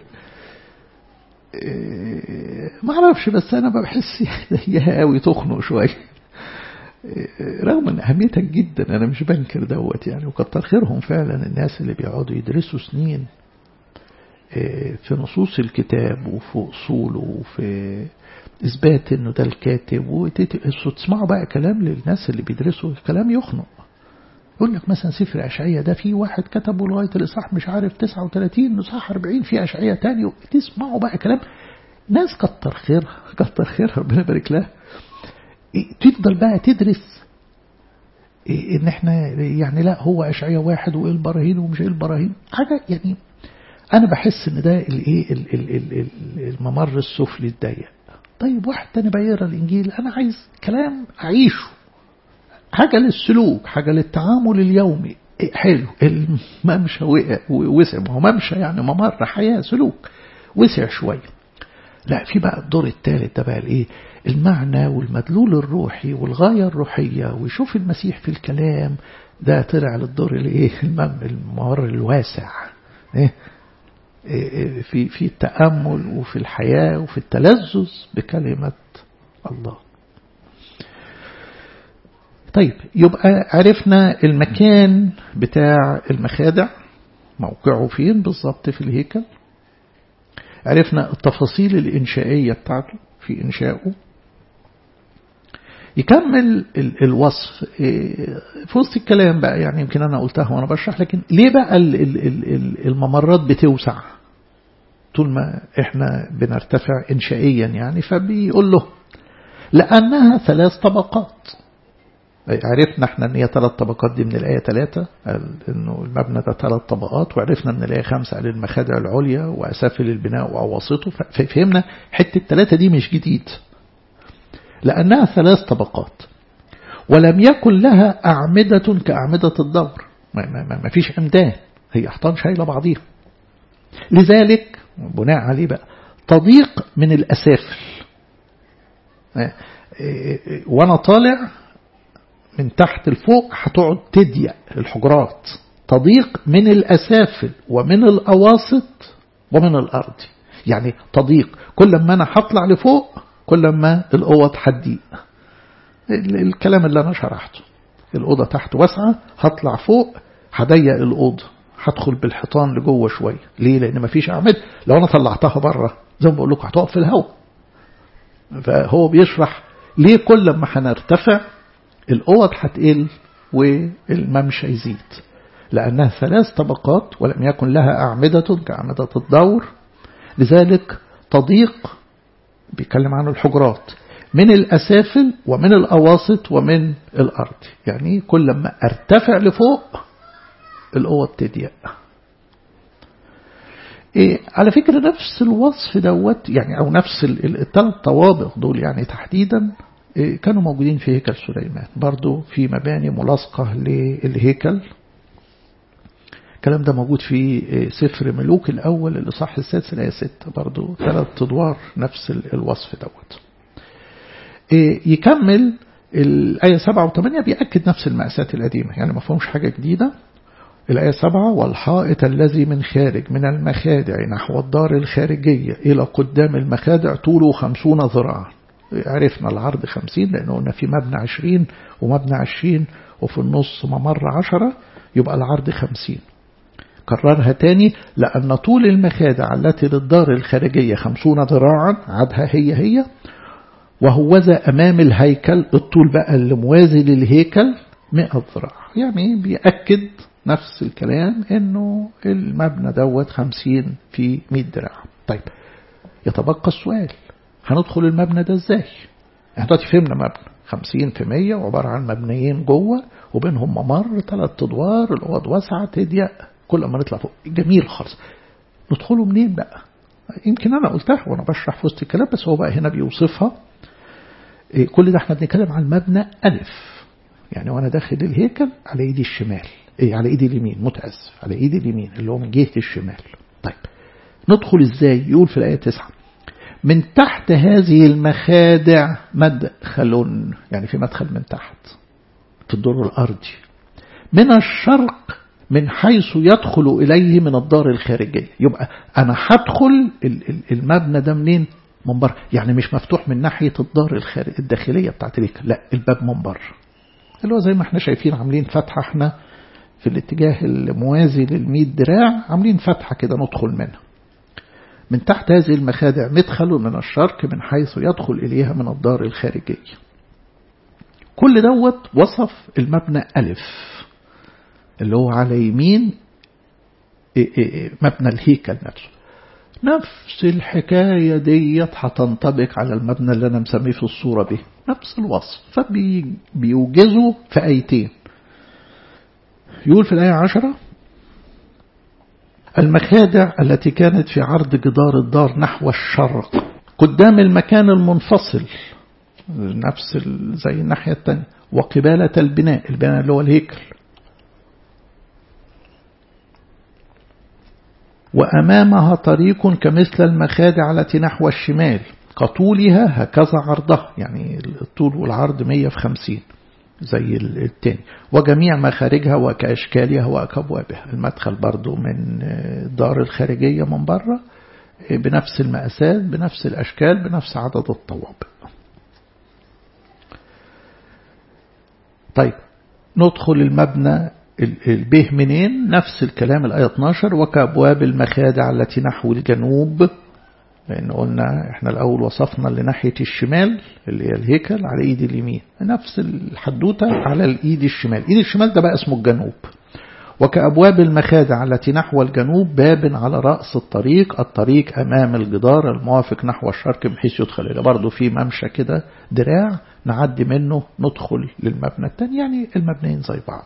Speaker 1: ما أعرفش بس أنا بحس هي قوي تخنق شوية رغم ان اهميتها جدا انا مش بنكر دوت يعني وكتر خيرهم فعلا الناس اللي بيقعدوا يدرسوا سنين في نصوص الكتاب وفي أصوله وفي إثبات إنه ده الكاتب وتسمعوا بقى كلام للناس اللي بيدرسوا كلام يخنق يقول لك مثلا سفر أشعية ده في واحد كتبه لغاية الإصحاح مش عارف 39 إصحاح 40 في أشعية تاني تسمعوا بقى كلام ناس كتر خيرها كتر خيرها ربنا يبارك لها تفضل بقى تدرس إن إحنا يعني لا هو أشعية واحد وإيه البراهين ومش إيه البراهين حاجة يعني أنا بحس إن ده الإيه الممر السفلي الضيق طيب واحد تاني بيقرا الإنجيل أنا عايز كلام أعيشه حاجة للسلوك حاجة للتعامل اليومي حلو الممشى وسع ما هو ممشى يعني ممر حياة سلوك وسع شوية لا في بقى الدور الثالث ده بقى الايه المعنى والمدلول الروحي والغاية الروحية ويشوف المسيح في الكلام ده طلع للدور الايه الممر الواسع ايه في في التأمل وفي الحياة وفي التلذذ بكلمة الله طيب يبقى عرفنا المكان بتاع المخادع موقعه فين بالظبط في الهيكل عرفنا التفاصيل الإنشائية بتاعته في إنشائه يكمل الوصف في وسط الكلام بقى يعني يمكن أنا قلتها وأنا بشرح لكن ليه بقى الممرات بتوسع طول ما احنا بنرتفع إنشائيا يعني فبيقول له لأنها ثلاث طبقات عرفنا احنا ان هي ثلاث طبقات دي من الآية ثلاثة انه المبنى ده ثلاث طبقات وعرفنا من الآية خمسة قال المخادع العليا وأسافل البناء وأواسطه ففهمنا حتة الثلاثة دي مش جديد لأنها ثلاث طبقات ولم يكن لها أعمدة كأعمدة الدور ما, ما, ما فيش عمدان هي أحطان شايلة بعضيها لذلك بناء عليه بقى تضيق من الأسافل وانا طالع من تحت لفوق هتقعد تضيق الحجرات تضيق من الأسافل ومن الأواسط ومن الأرض يعني تضيق كل ما أنا هطلع لفوق كل ما الأوض هتضيق الكلام اللي أنا شرحته الأوضة تحت واسعة هطلع فوق هضيق الأوضة هدخل بالحيطان لجوه شوية ليه لأن مفيش أعمدة لو أنا طلعتها بره زي ما بقول لكم هتقف في الهواء فهو بيشرح ليه كل ما هنرتفع الأوض هتقل والممشى يزيد لأنها ثلاث طبقات ولم يكن لها أعمدة كأعمدة الدور لذلك تضيق بيتكلم عن الحجرات من الأسافل ومن الأواسط ومن الأرض يعني كل ما ارتفع لفوق الأوض تضيق إيه على فكرة نفس الوصف دوت يعني أو نفس الثلاث طوابق دول يعني تحديدا إيه كانوا موجودين في هيكل سليمان برضو في مباني ملاصقة للهيكل الكلام ده موجود في سفر ملوك الأول الإصحاح السادس الآية 6 برضو ثلاث أدوار نفس الوصف دوت إيه يكمل الآية 7 و8 بيأكد نفس المأساة القديمة يعني ما فهمش حاجة جديدة الآية 7 والحائط الذي من خارج من المخادع نحو الدار الخارجية إلى قدام المخادع طوله خمسون ذراعا عرفنا العرض خمسين لأنه قلنا في مبنى عشرين ومبنى عشرين وفي النص ممر عشرة يبقى العرض خمسين كررها تاني لأن طول المخادع التي للدار الخارجية خمسون ذراعا عدها هي هي وهوذا أمام الهيكل الطول بقى اللي موازي للهيكل مئة ذراع يعني بيأكد نفس الكلام انه المبنى دوت خمسين في مئة دراع طيب يتبقى السؤال هندخل المبنى ده ازاي احنا دلوقتي فهمنا مبنى 50 في 100 وعبارة عن مبنيين جوه وبينهم ممر ثلاث ادوار الاوض واسعة تضيق كل ما نطلع فوق جميل خالص ندخله منين بقى يمكن انا قلتها وانا بشرح في وسط الكلام بس هو بقى هنا بيوصفها كل ده احنا بنتكلم عن المبنى ألف يعني وانا داخل الهيكل على ايدي الشمال ايه على ايدي اليمين متأسف على ايدي اليمين اللي هو من جهة الشمال طيب ندخل ازاي يقول في الآية 9 من تحت هذه المخادع مدخل يعني في مدخل من تحت في الدور الأرضي من الشرق من حيث يدخل إليه من الدار الخارجية يبقى أنا هدخل المبنى ده منين من بره يعني مش مفتوح من ناحية الدار الخارج الداخلية بتاعت الهيكل لا الباب من بره اللي هو زي ما احنا شايفين عاملين فتحة احنا في الاتجاه الموازي للميد دراع عاملين فتحة كده ندخل منها من تحت هذه المخادع مدخل من الشرق من حيث يدخل إليها من الدار الخارجية كل دوت وصف المبنى ألف اللي هو على يمين مبنى الهيكل نفسه نفس الحكاية ديت هتنطبق على المبنى اللي أنا مسميه في الصورة به نفس الوصف فبيوجزوا في آيتين يقول في الآية عشرة المخادع التي كانت في عرض جدار الدار نحو الشرق قدام المكان المنفصل نفس زي الناحية الثانية وقبالة البناء البناء اللي هو الهيكل وأمامها طريق كمثل المخادع التي نحو الشمال كطولها هكذا عرضها يعني الطول والعرض 100 في 50 زي التاني وجميع مخارجها وكأشكالها وكأبوابها المدخل برضو من الدار الخارجية من بره بنفس المقاسات بنفس الأشكال بنفس عدد الطوابق طيب ندخل المبنى البه منين نفس الكلام الآية 12 وكأبواب المخادع التي نحو الجنوب لأن قلنا احنا الأول وصفنا اللي ناحية الشمال اللي هي الهيكل على ايد اليمين نفس الحدوتة على الايد الشمال ايد الشمال ده بقى اسمه الجنوب وكأبواب المخادع التي نحو الجنوب باب على رأس الطريق الطريق أمام الجدار الموافق نحو الشرق بحيث يدخل إلى برضه في ممشى كده دراع نعدي منه ندخل للمبنى الثاني يعني المبنيين زي بعض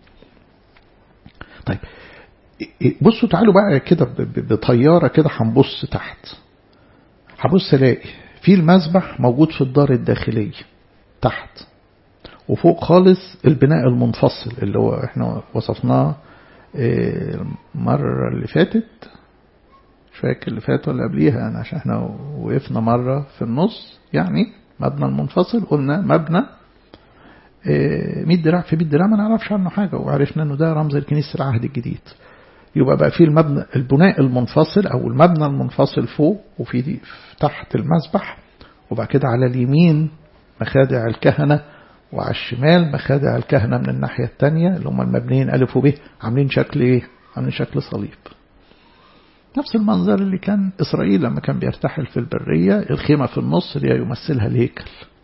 Speaker 1: طيب بصوا تعالوا بقى كده بطيارة كده هنبص تحت هبص الاقي في المسبح موجود في الدار الداخلية تحت وفوق خالص البناء المنفصل اللي هو احنا وصفناه المرة اللي فاتت مش فاكر اللي فات ولا قبليها أنا عشان احنا وقفنا مرة في النص يعني مبنى المنفصل قلنا مبنى 100 دراع في 100 دراع ما نعرفش عنه حاجة وعرفنا انه ده رمز الكنيسة العهد الجديد يبقى بقى في المبنى البناء المنفصل او المبنى المنفصل فوق وفي دي تحت المسبح وبعد كده على اليمين مخادع الكهنة وعلى الشمال مخادع الكهنة من الناحية التانية اللي هم المبنيين ألف وب عاملين شكل ايه عاملين شكل صليب نفس المنظر اللي كان إسرائيل لما كان بيرتحل في البرية الخيمة في النص اللي يمثلها الهيكل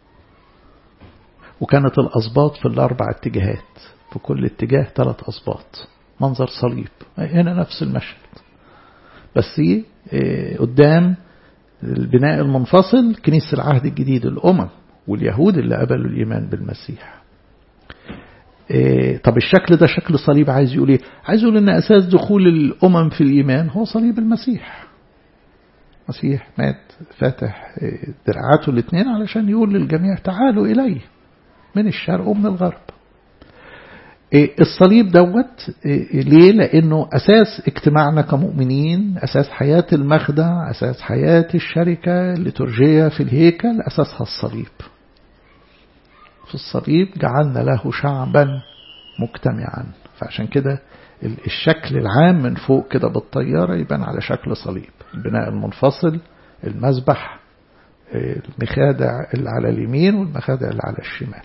Speaker 1: وكانت الأسباط في الأربع اتجاهات في كل اتجاه ثلاث أسباط منظر صليب هنا نفس المشهد بس إيه قدام البناء المنفصل كنيسة العهد الجديد الأمم واليهود اللي قبلوا الإيمان بالمسيح إيه طب الشكل ده شكل صليب عايز يقول ايه عايز يقول ان اساس دخول الامم في الايمان هو صليب المسيح المسيح مات فاتح دراعاته الاثنين علشان يقول للجميع تعالوا الي من الشرق ومن الغرب الصليب دوت ليه لأنه أساس اجتماعنا كمؤمنين أساس حياة المخدع أساس حياة الشركة الليتورجية في الهيكل أساسها الصليب في الصليب جعلنا له شعبا مجتمعا فعشان كده الشكل العام من فوق كده بالطيارة يبان على شكل صليب البناء المنفصل المسبح المخادع اللي على اليمين والمخادع اللي على الشمال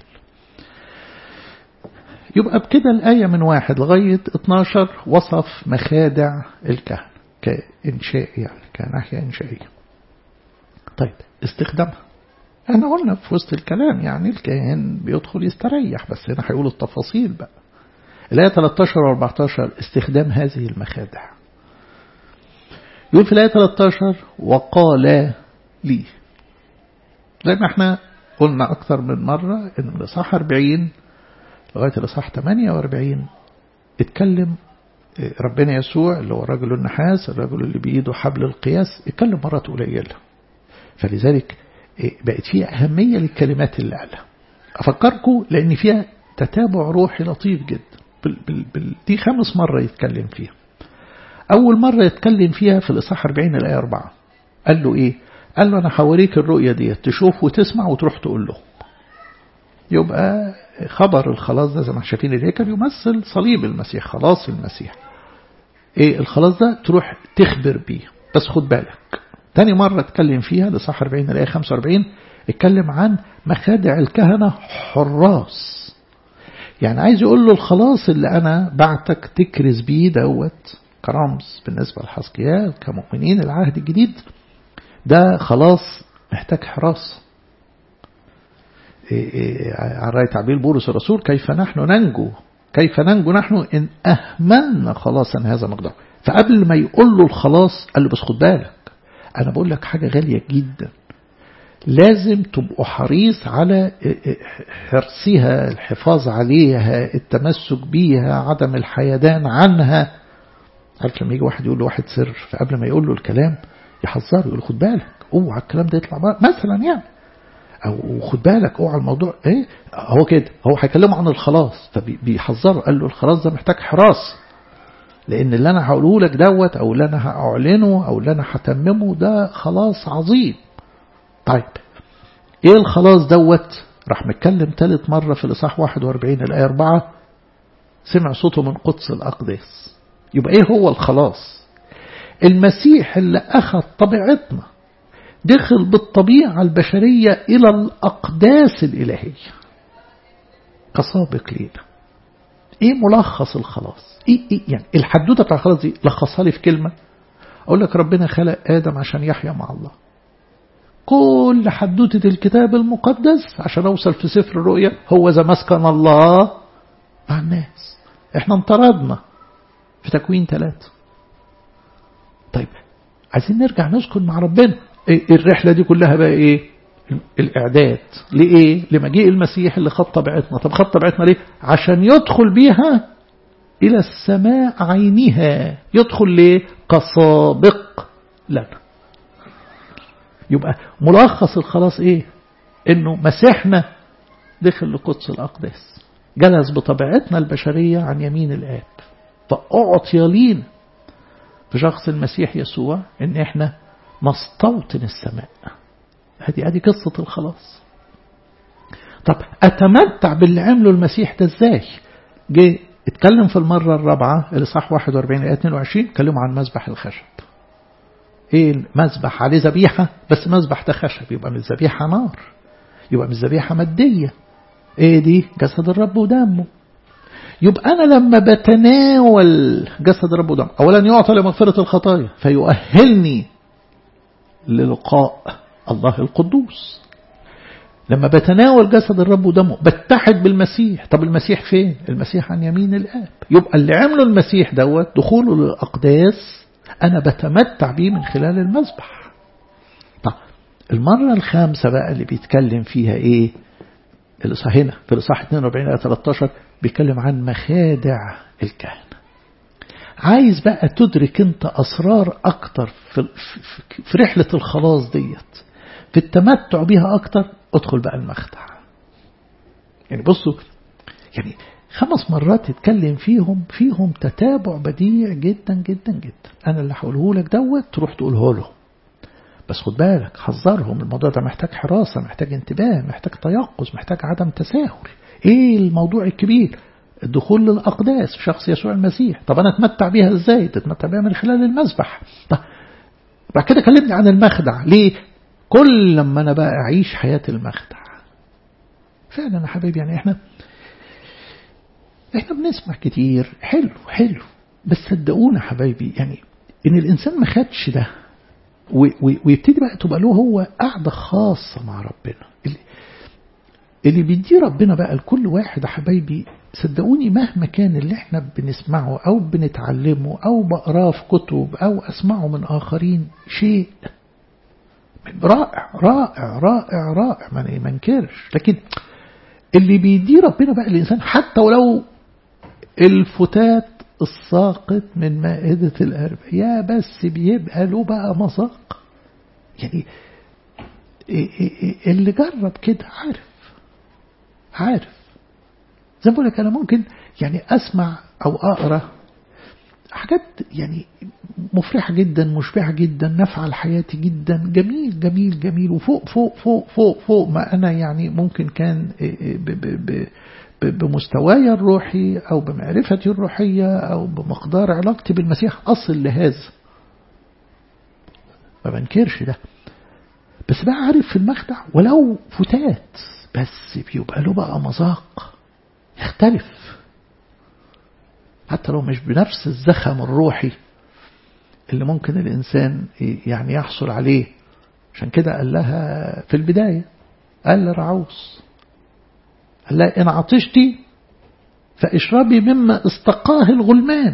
Speaker 1: يبقى بكده الآية من واحد لغاية 12 وصف مخادع الكهنة كإنشاء يعني كناحية إنشائية طيب استخدامها احنا قلنا في وسط الكلام يعني الكاهن بيدخل يستريح بس هنا هيقول التفاصيل بقى الآية 13 و 14 استخدام هذه المخادع يقول في الآية 13 وقال لي زي ما احنا قلنا أكثر من مرة إن من الإصحاح 40 لغاية الإصحاح 48 اتكلم ربنا يسوع اللي هو رجل النحاس الرجل اللي بإيده حبل القياس اتكلم مرات قليلة فلذلك بقت فيها أهمية للكلمات اللي قالها أفكركم لأن فيها تتابع روحي لطيف جدا بال بال بال دي خامس مرة يتكلم فيها أول مرة يتكلم فيها في الإصحاح 40 الآية 4 قال له إيه قال له أنا هوريك الرؤية دي تشوف وتسمع وتروح تقول له يبقى خبر الخلاص ده زي ما شايفين الهيكل يمثل صليب المسيح خلاص المسيح ايه الخلاص ده تروح تخبر بيه بس خد بالك تاني مرة اتكلم فيها لصح 40 الآية 45 اتكلم عن مخادع الكهنة حراس يعني عايز يقول له الخلاص اللي أنا بعتك تكرز بيه دوت كرمز بالنسبة لحسقيال كمؤمنين العهد الجديد ده خلاص محتاج حراسة على رأي تعبير بولس الرسول كيف نحن ننجو كيف ننجو نحن إن أهملنا خلاصا هذا مقدار فقبل ما يقول له الخلاص قال له بس خد بالك أنا بقول لك حاجة غالية جدا لازم تبقوا حريص على حرصها الحفاظ عليها التمسك بيها عدم الحيدان عنها عارف لما يجي واحد يقول له واحد سر فقبل ما يقول له الكلام يحذره يقول له خد بالك اوعى الكلام ده يطلع بقى مثلا يعني او خد بالك اوعى الموضوع ايه هو كده هو هيكلمه عن الخلاص فبيحذره قال له الخلاص ده محتاج حراس لان اللي انا هقوله لك دوت او اللي انا هاعلنه او اللي انا هتممه ده خلاص عظيم طيب ايه الخلاص دوت راح متكلم ثالث مرة في الإصحاح 41 الآية 4 سمع صوته من قدس الأقداس يبقى ايه هو الخلاص المسيح اللي أخذ طبيعتنا دخل بالطبيعة البشرية إلى الأقداس الإلهية كسابق لينا ايه ملخص الخلاص ايه, إيه يعني الحدوته بتاع الخلاص دي لخصها لي في كلمة اقول لك ربنا خلق آدم عشان يحيا مع الله كل حدوتة الكتاب المقدس عشان أوصل في سفر الرؤيا هو إذا مسكن الله مع الناس احنا انطردنا في تكوين ثلاثة طيب عايزين نرجع نسكن مع ربنا إيه الرحلة دي كلها بقى ايه الإعداد لإيه لمجيء المسيح اللي خد طبيعتنا طب خد طبيعتنا ليه عشان يدخل بيها إلى السماء عينها يدخل ليه كسابق لنا يبقى ملخص الخلاص ايه انه مسيحنا دخل لقدس الاقداس جلس بطبيعتنا البشرية عن يمين الآب فأعطي لينا في شخص المسيح يسوع ان احنا نستوطن السماء هذه هذه قصة الخلاص طب أتمتع باللي عمله المسيح ده ازاي جه اتكلم في المرة الرابعة اللي صح 41 آية 22 اتكلموا عن مذبح الخشب ايه المذبح عليه ذبيحة بس مذبح ده خشب يبقى من الذبيحة نار يبقى من الذبيحة مادية ايه دي جسد الرب ودمه يبقى أنا لما بتناول جسد الرب ودمه أولا يعطى لمغفرة الخطايا فيؤهلني للقاء الله القدوس لما بتناول جسد الرب ودمه بتحد بالمسيح طب المسيح فين المسيح عن يمين الآب يبقى اللي عمله المسيح دوت دخوله للأقداس أنا بتمتع بيه من خلال المذبح طب المرة الخامسة بقى اللي بيتكلم فيها إيه الإصحاح هنا في الإصحاح 42 آية 13 بيتكلم عن مخادع الكهنة عايز بقى تدرك انت أسرار أكتر في, في رحلة الخلاص ديت في التمتع بيها أكتر ادخل بقى المخدع يعني بصوا يعني خمس مرات تتكلم فيهم فيهم تتابع بديع جدا جدا جدا أنا اللي هقوله لك دوت تروح تقوله له بس خد بالك حذرهم الموضوع ده محتاج حراسة محتاج انتباه محتاج تيقظ محتاج عدم تساهل ايه الموضوع الكبير الدخول للأقداس في شخص يسوع المسيح طب أنا أتمتع بيها إزاي تتمتع بيها من خلال المذبح طب بعد كده كلمني عن المخدع ليه كل لما أنا بقى أعيش حياة المخدع فعلا يا حبيبي يعني إحنا إحنا بنسمع كتير حلو حلو بس صدقونا حبايبي يعني إن الإنسان ما خدش ده ويبتدي بقى تبقى له هو قاعدة خاصة مع ربنا اللي, اللي بيديه ربنا بقى لكل واحد يا حبايبي صدقوني مهما كان اللي احنا بنسمعه أو بنتعلمه أو بقراه في كتب أو أسمعه من آخرين شيء رائع رائع رائع رائع ما ننكرش لكن اللي بيديه ربنا بقى الإنسان حتى ولو الفتات الساقط من مائدة الأرب يا بس بيبقى له بقى مذاق يعني اللي جرب كده عارف عارف زي ما بقول لك أنا ممكن يعني أسمع أو أقرأ حاجات يعني مفرحة جدا مشبعة جدا نفع لحياتي جدا جميل جميل جميل وفوق فوق فوق فوق فوق ما أنا يعني ممكن كان ب ب ب بمستواي الروحي أو بمعرفتي الروحية أو بمقدار علاقتي بالمسيح أصل لهذا ما بنكرش ده بس بقى عارف في المخدع ولو فتات بس بيبقى له بقى مذاق يختلف حتى لو مش بنفس الزخم الروحي اللي ممكن الإنسان يعني يحصل عليه عشان كده قال لها في البداية قال لرعوس قال لها إن عطشتي فاشربي مما استقاه الغلمان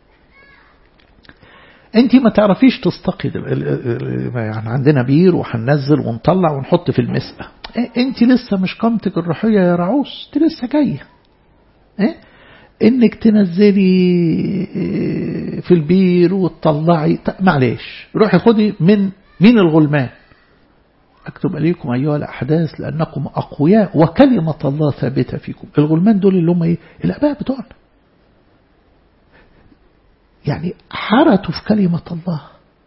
Speaker 1: انت ما تعرفيش تستقي يعني عندنا بير وهننزل ونطلع ونحط في المسقى انت لسه مش قامتك الروحية يا رعوس انت لسه جاية ايه انك تنزلي في البير وتطلعي معلش روحي خدي من من الغلمان اكتب عليكم ايها الاحداث لانكم اقوياء وكلمه الله ثابته فيكم الغلمان دول اللي هم ايه الاباء بتوعنا يعني حرتوا في كلمه الله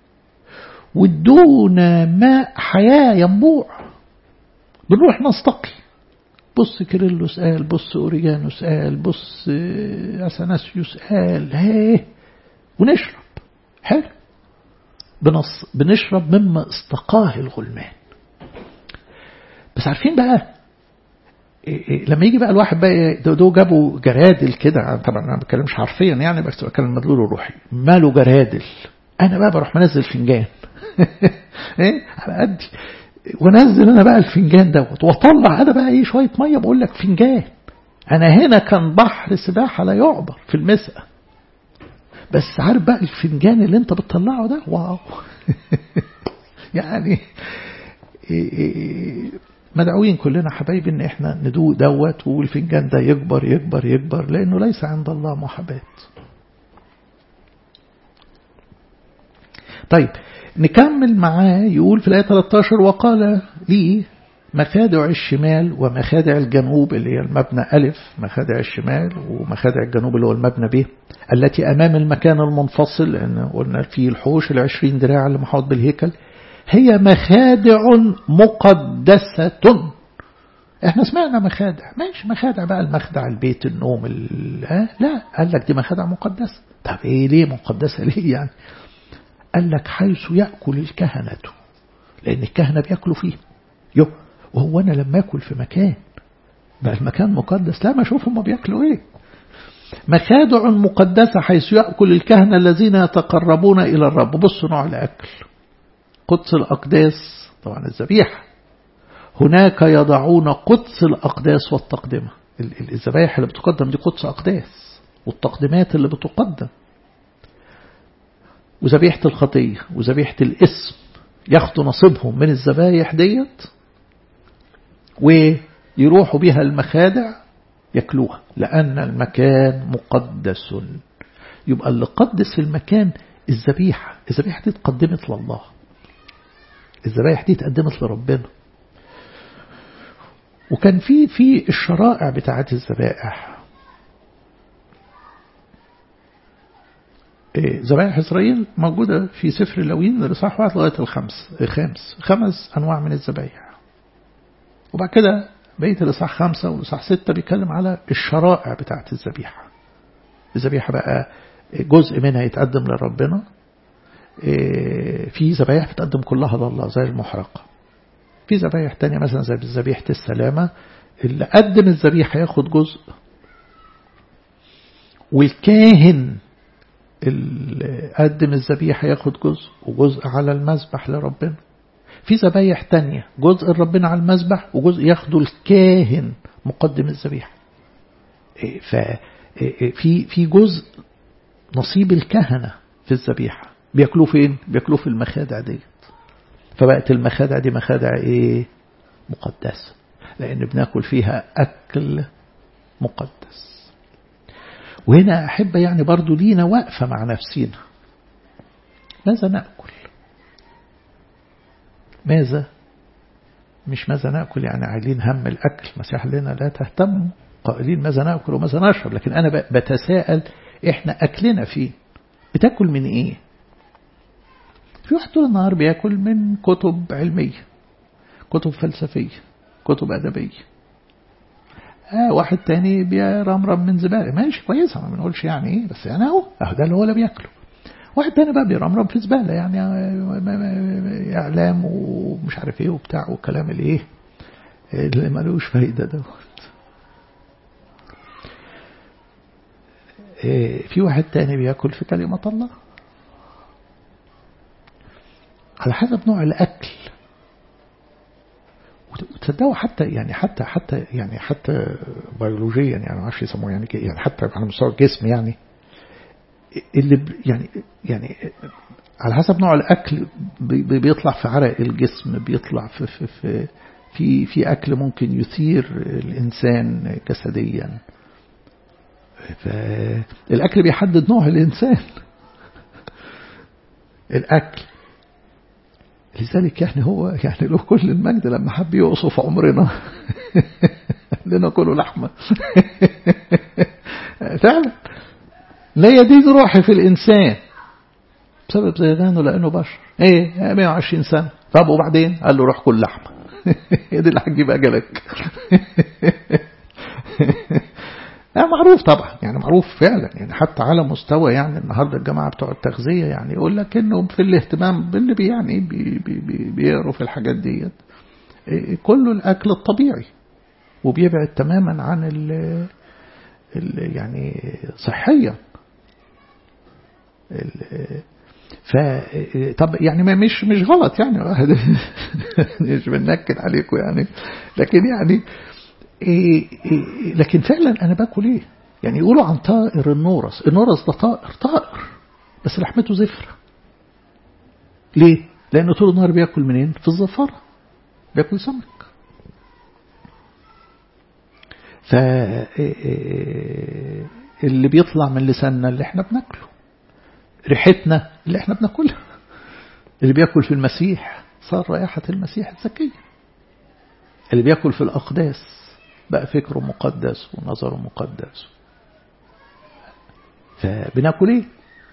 Speaker 1: وادونا ماء حياه ينبوع بنروح نستقي بص كيرلس قال بص أوريجانوس قال بص أثناسيوس قال هيه ونشرب حلو بنص بنشرب مما استقاه الغلمان بس عارفين بقى لما يجي بقى الواحد بقى دو جابوا جرادل كده طبعا انا ما بتكلمش حرفيا يعني بس بتكلم مدلول الروحي ماله جرادل انا بقى بروح منزل فنجان ايه على قدي ونزل انا بقى الفنجان دوت واطلع انا بقى ايه شويه ميه بقول لك فنجان انا هنا كان بحر سباحه لا يعبر في المسقى بس عارف بقى الفنجان اللي انت بتطلعه ده واو يعني مدعوين كلنا حبايبي ان احنا ندوق دوت والفنجان ده يكبر يكبر يكبر لانه ليس عند الله محاباه طيب نكمل معاه يقول في الآية 13 وقال لي مخادع الشمال ومخادع الجنوب اللي هي المبنى ألف مخادع الشمال ومخادع الجنوب اللي هو المبنى ب التي أمام المكان المنفصل لأن قلنا في الحوش العشرين دراع اللي محاط بالهيكل هي مخادع مقدسة احنا سمعنا مخادع ماشي مخادع بقى المخدع البيت النوم لا قال لك دي مخادع مقدسة طب ايه ليه مقدسة ليه يعني قال لك حيث يأكل الكهنة لأن الكهنة بيأكلوا فيه يو وهو أنا لما أكل في مكان بقى المكان مقدس لا ما أشوف هم بيأكلوا إيه مخادع مقدسة حيث يأكل الكهنة الذين يتقربون إلى الرب بصوا نوع الأكل قدس الأقداس طبعا الذبيحة هناك يضعون قدس الأقداس والتقدمة الذبائح اللي بتقدم دي قدس أقداس والتقدمات اللي بتقدم وذبيحة الخطية وذبيحة الاسم ياخدوا نصيبهم من الذبايح ديت ويروحوا بها المخادع يكلوها لأن المكان مقدس يبقى اللي قدس المكان الذبيحة الذبيحة دي اتقدمت لله الذبايح دي اتقدمت لربنا وكان في في الشرائع بتاعت الذبائح ذبائح إسرائيل موجودة في سفر اللوين الإصحاح واحد لغاية الخمس الخامس خمس أنواع من الذبائح وبعد كده بقية الإصحاح خمسة والإصحاح ستة بيتكلم على الشرائع بتاعة الذبيحة الذبيحة بقى جزء منها يتقدم لربنا في ذبايح بتقدم كلها لله زي المحرقة في ذبايح تانية مثلا زي ذبيحة السلامة اللي قدم الذبيحة ياخد جزء والكاهن اللي قدم الذبيحة ياخد جزء وجزء على المذبح لربنا في ذبايح تانية جزء ربنا على المذبح وجزء ياخده الكاهن مقدم الذبيحة ففي في جزء نصيب الكهنة في الذبيحة بياكلوه فين؟ بياكلوه في المخادع ديت فبقت المخادع دي مخادع ايه مقدسة لأن بناكل فيها أكل مقدس وهنا أحب يعني برضو لينا وقفة مع نفسينا ماذا نأكل ماذا مش ماذا نأكل يعني عايلين هم الأكل مسيح لنا لا تهتموا قائلين ماذا نأكل وماذا نشرب لكن أنا بتساءل إحنا أكلنا فيه بتاكل من إيه في واحد طول النهار بياكل من كتب علمية كتب فلسفية كتب أدبية آه واحد تاني بيرمرم من زبالة ماشي كويسة ما بنقولش يعني إيه بس يعني أهو أهو ده اللي هو اللي بياكله واحد تاني بقى بيرمرم في زبالة يعني إعلام ومش عارف إيه وبتاع والكلام الإيه اللي ملوش فايدة دوت في واحد تاني بياكل في كلمة الله على حسب نوع الأكل وتصدقوا حتى يعني حتى حتى يعني حتى بيولوجيا يعني ما اعرفش يسموه يعني يعني حتى على مستوى الجسم يعني اللي يعني يعني على حسب نوع الأكل بيطلع في عرق الجسم بيطلع في في في في, في أكل ممكن يثير الإنسان جسديا فالأكل بيحدد نوع الإنسان الأكل لذلك يعني هو يعني له كل المجد لما حب يوصف عمرنا لنا كله لحمة فعلا لا يزيد روحي في الإنسان بسبب زيدانه لأنه بشر ايه 120 سنة طب وبعدين قال له روح كل لحمة هي دي اللي هتجيب أجلك لا معروف طبعا يعني معروف فعلا يعني حتى على مستوى يعني النهارده الجماعه بتوع التغذيه يعني يقول لك انه في الاهتمام باللي بي يعني بي بي بي بيقروا في الحاجات ديت كله الاكل الطبيعي وبيبعد تماما عن ال ال يعني صحيا ف طب يعني ما مش مش غلط يعني مش بننكد عليكم يعني لكن يعني إيه إيه لكن فعلا أنا باكل إيه يعني يقولوا عن طائر النورس النورس ده طائر طائر بس لحمته زفرة ليه لأنه طول النهار بياكل منين في الزفرة بياكل سمك ف اللي بيطلع من لساننا اللي احنا بناكله ريحتنا اللي احنا بناكلها اللي بياكل في المسيح صار رائحة المسيح الزكية اللي بياكل في الأقداس بقى فكره مقدس ونظره مقدس فبناكل ايه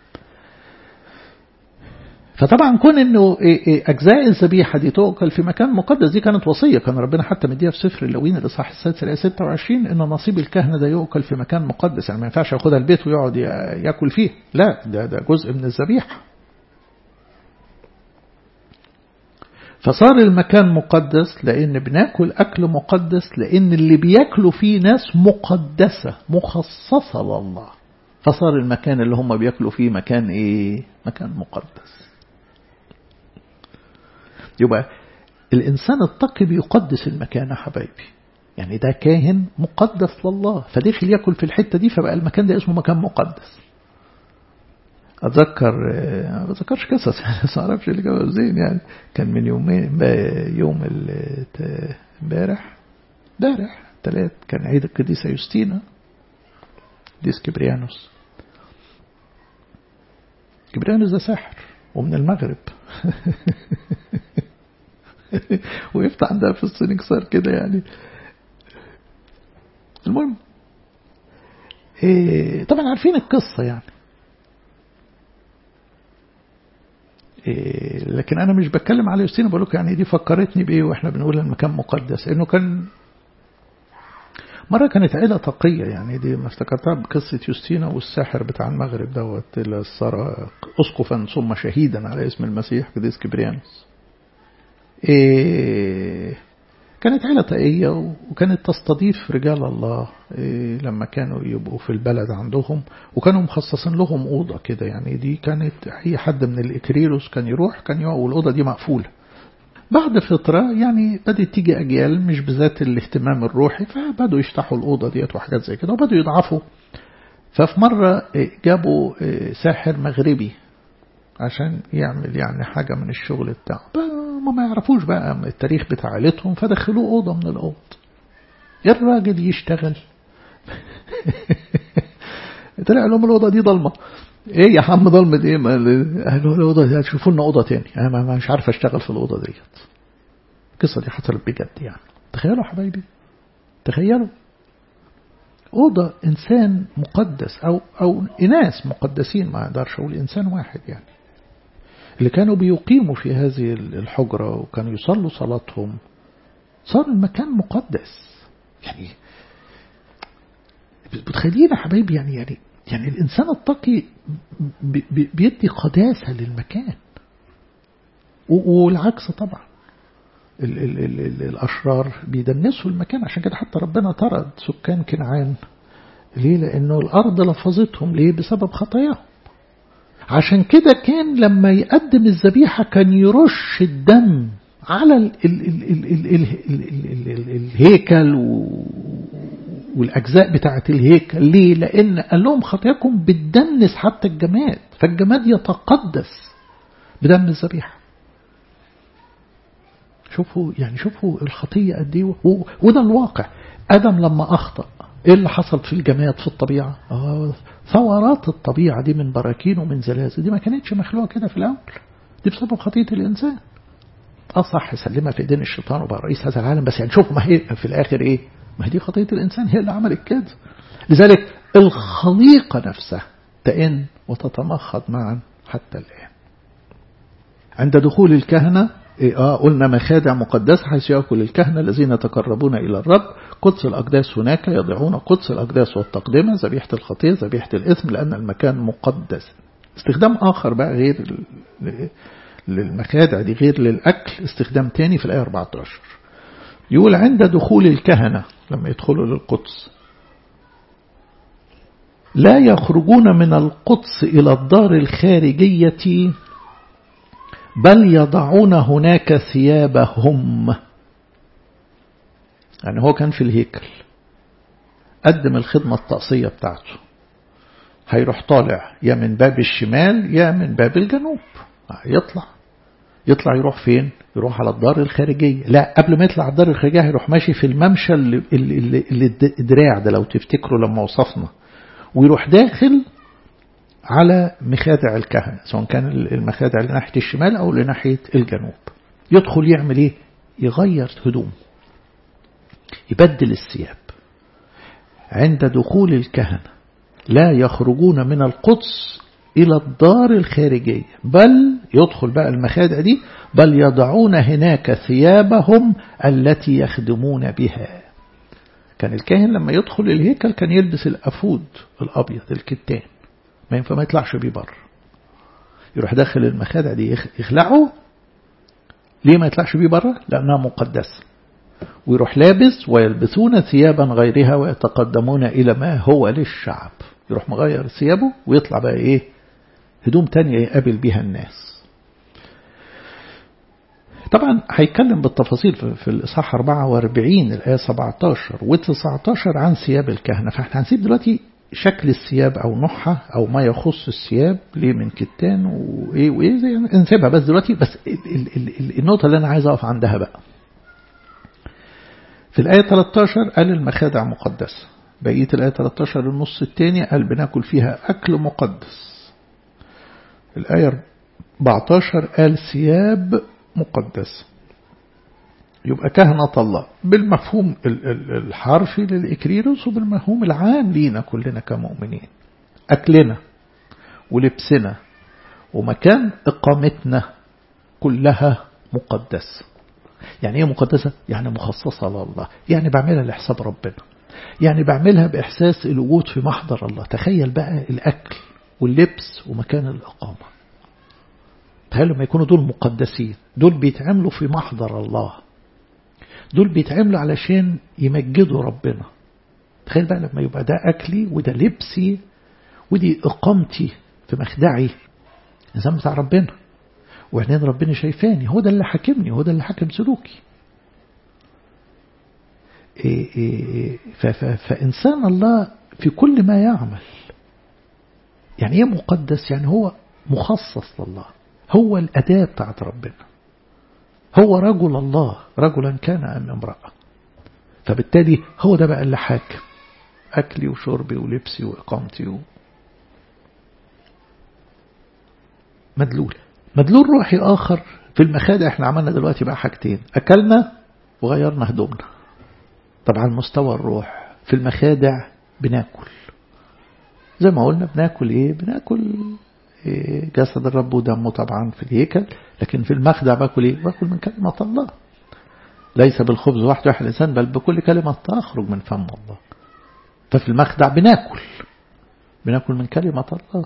Speaker 1: فطبعا كون انه اجزاء الذبيحه دي تؤكل في مكان مقدس دي كانت وصيه كان ربنا حتى مديها في سفر اللوين الاصحاح السادس الايه 26 ان نصيب الكهنه ده يؤكل في مكان مقدس يعني ما ينفعش ياخدها البيت ويقعد ياكل فيه لا ده ده جزء من الذبيحه فصار المكان مقدس لأن بناكل أكل مقدس لأن اللي بياكلوا فيه ناس مقدسة مخصصة لله فصار المكان اللي هم بياكلوا فيه مكان إيه مكان مقدس يبقى الإنسان التقي بيقدس المكان يا حبايبي يعني ده كاهن مقدس لله فدخل ياكل في الحتة دي فبقى المكان ده اسمه مكان مقدس اتذكر ما بتذكرش قصص يعني ما اعرفش اللي جابه زين يعني كان من يومين يوم امبارح امبارح ثلاث كان عيد القديسه يوستينا قديس كبريانوس كبريانوس ده ساحر ومن المغرب وقفت عندها في السنكسار كده يعني المهم إيه طبعا عارفين القصة يعني إيه لكن أنا مش بتكلم على يوستينا بقول لكم يعني دي فكرتني بإيه وإحنا بنقول المكان مقدس إنه كان مرة كانت عيلة تقية يعني دي ما افتكرتها بقصة يوستينا والساحر بتاع المغرب دوت اللي صار أسقفا ثم شهيدا على اسم المسيح قديس كبريانوس إيه كانت عيلة تقية وكانت تستضيف رجال الله إيه لما كانوا يبقوا في البلد عندهم وكانوا مخصصين لهم أوضة كده يعني دي كانت أي حد من الإكريروس كان يروح كان يقعد والأوضة دي مقفولة بعد فترة يعني بدأت تيجي أجيال مش بذات الاهتمام الروحي فبدوا يفتحوا الأوضة ديت وحاجات زي كده وبدوا يضعفوا ففي مرة جابوا ساحر مغربي عشان يعمل يعني حاجة من الشغل بتاعه هم ما يعرفوش بقى التاريخ بتاع عائلتهم فدخلوه أوضة من الأوض الراجل يشتغل طلع لهم الأوضة دي ضلمة ايه يا عم ضلمة ايه قالوا الأوضة دي هتشوفوا لنا أوضة تاني أنا مش عارف أشتغل في الأوضة ديت القصة دي حصلت بجد يعني تخيلوا حبايبي تخيلوا أوضة إنسان مقدس أو أو إناس مقدسين ما أقدرش أقول إنسان واحد يعني اللي كانوا بيقيموا في هذه الحجرة وكانوا يصلوا صلاتهم صار المكان مقدس يعني بتخيلين يا حبايبي يعني يعني يعني الإنسان التقي بيدي قداسة للمكان والعكس طبعا ال ال ال ال الأشرار بيدنسوا المكان عشان كده حتى ربنا طرد سكان كنعان ليه لأنه الأرض لفظتهم ليه بسبب خطاياهم عشان كده كان لما يقدم الذبيحة كان يرش الدم على ال ال ال ال ال ال ال ال ال الهيكل والأجزاء بتاعة الهيكل ليه لأن قال لهم خطاياكم بتدنس حتى الجماد فالجماد يتقدس بدم الذبيحة شوفوا يعني شوفوا الخطية قد ايه وده الواقع آدم لما أخطأ ايه اللي حصل في الجماد في الطبيعة آه ثورات الطبيعة دي من براكين ومن زلازل دي ما كانتش مخلوقة كده في الأول دي بسبب خطية الإنسان اه صح سلمها في ايدين الشيطان وبقى رئيس هذا العالم بس يعني شوفوا ما هي في الآخر ايه ما هي دي خطية الإنسان هي اللي عملت كده لذلك الخليقة نفسها تئن وتتمخض معا حتى الآن عند دخول الكهنة آه قلنا مخادع مقدسة حيث يأكل الكهنة الذين يتقربون إلى الرب قدس الأقداس هناك يضعون قدس الأقداس والتقدمة ذبيحة الخطية ذبيحة الإثم لأن المكان مقدس استخدام آخر بقى غير للمخادع دي غير للأكل استخدام تاني في الآية 14 يقول عند دخول الكهنة لما يدخلوا للقدس لا يخرجون من القدس إلى الدار الخارجية بل يضعون هناك ثيابهم يعني هو كان في الهيكل قدم الخدمة الطقسية بتاعته هيروح طالع يا من باب الشمال يا من باب الجنوب يطلع يطلع يروح فين يروح على الدار الخارجية لا قبل ما يطلع على الدار الخارجية هيروح ماشي في الممشى اللي, اللي, اللي الدراع ده لو تفتكروا لما وصفنا ويروح داخل على مخادع الكهنة سواء كان المخادع لناحية الشمال أو لناحية الجنوب يدخل يعمل إيه يغير هدوم يبدل الثياب عند دخول الكهنة لا يخرجون من القدس إلى الدار الخارجية بل يدخل بقى المخادع دي بل يضعون هناك ثيابهم التي يخدمون بها كان الكاهن لما يدخل الهيكل كان يلبس الأفود الأبيض الكتان ما ينفع ما يطلعش بيه بره يروح داخل المخادع دي يخلعه ليه ما يطلعش بيه بره لأنها مقدسة ويروح لابس ويلبسون ثيابا غيرها ويتقدمون إلى ما هو للشعب يروح مغير ثيابه ويطلع بقى إيه هدوم تانية يقابل بها الناس طبعا هيتكلم بالتفاصيل في الإصحاح 44 الآية 17 و19 عن ثياب الكهنة فاحنا هنسيب دلوقتي شكل الثياب أو نوعها أو ما يخص الثياب ليه من كتان وإيه وإيه زي نسيبها بس دلوقتي بس ال ال ال النقطة اللي أنا عايز أقف عندها بقى في الآية 13 قال المخادع مقدسة بقية الآية 13 النص الثاني قال بناكل فيها أكل مقدس الآية 14 قال ثياب مقدسة يبقى كهنة الله بالمفهوم الحرفي للإكريروس وبالمفهوم العام لينا كلنا كمؤمنين أكلنا ولبسنا ومكان إقامتنا كلها مقدسة يعني ايه مقدسة؟ يعني مخصصة لله يعني بعملها لحساب ربنا يعني بعملها بإحساس الوجود في محضر الله تخيل بقى الأكل واللبس ومكان الإقامة تخيلوا ما يكونوا دول مقدسين دول بيتعملوا في محضر الله دول بيتعملوا علشان يمجدوا ربنا تخيل بقى لما يبقى ده أكلي وده لبسي ودي إقامتي في مخدعي نظام بتاع ربنا وعينين ربنا شايفاني هو ده اللي حاكمني هو ده اللي حاكم سلوكي إيه إيه فإنسان الله في كل ما يعمل يعني ايه مقدس يعني هو مخصص لله هو الأداة بتاعت ربنا هو رجل الله رجلا كان أم امرأة فبالتالي هو ده بقى اللي حاكم أكلي وشربي ولبسي وإقامتي و... مدلول مدلول روحي آخر في المخادع احنا عملنا دلوقتي بقى حاجتين أكلنا وغيرنا هدومنا طبعا مستوى الروح في المخادع بناكل زي ما قلنا بناكل ايه بناكل إيه جسد الرب ودمه طبعا في الهيكل لكن في المخدع باكل ايه باكل من كلمة الله ليس بالخبز وحده يحيى الإنسان بل بكل كلمة تخرج من فم الله ففي المخدع بناكل بناكل من كلمة الله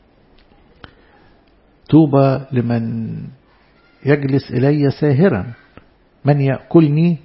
Speaker 1: توبى لمن يجلس إلي ساهرا من يأكلني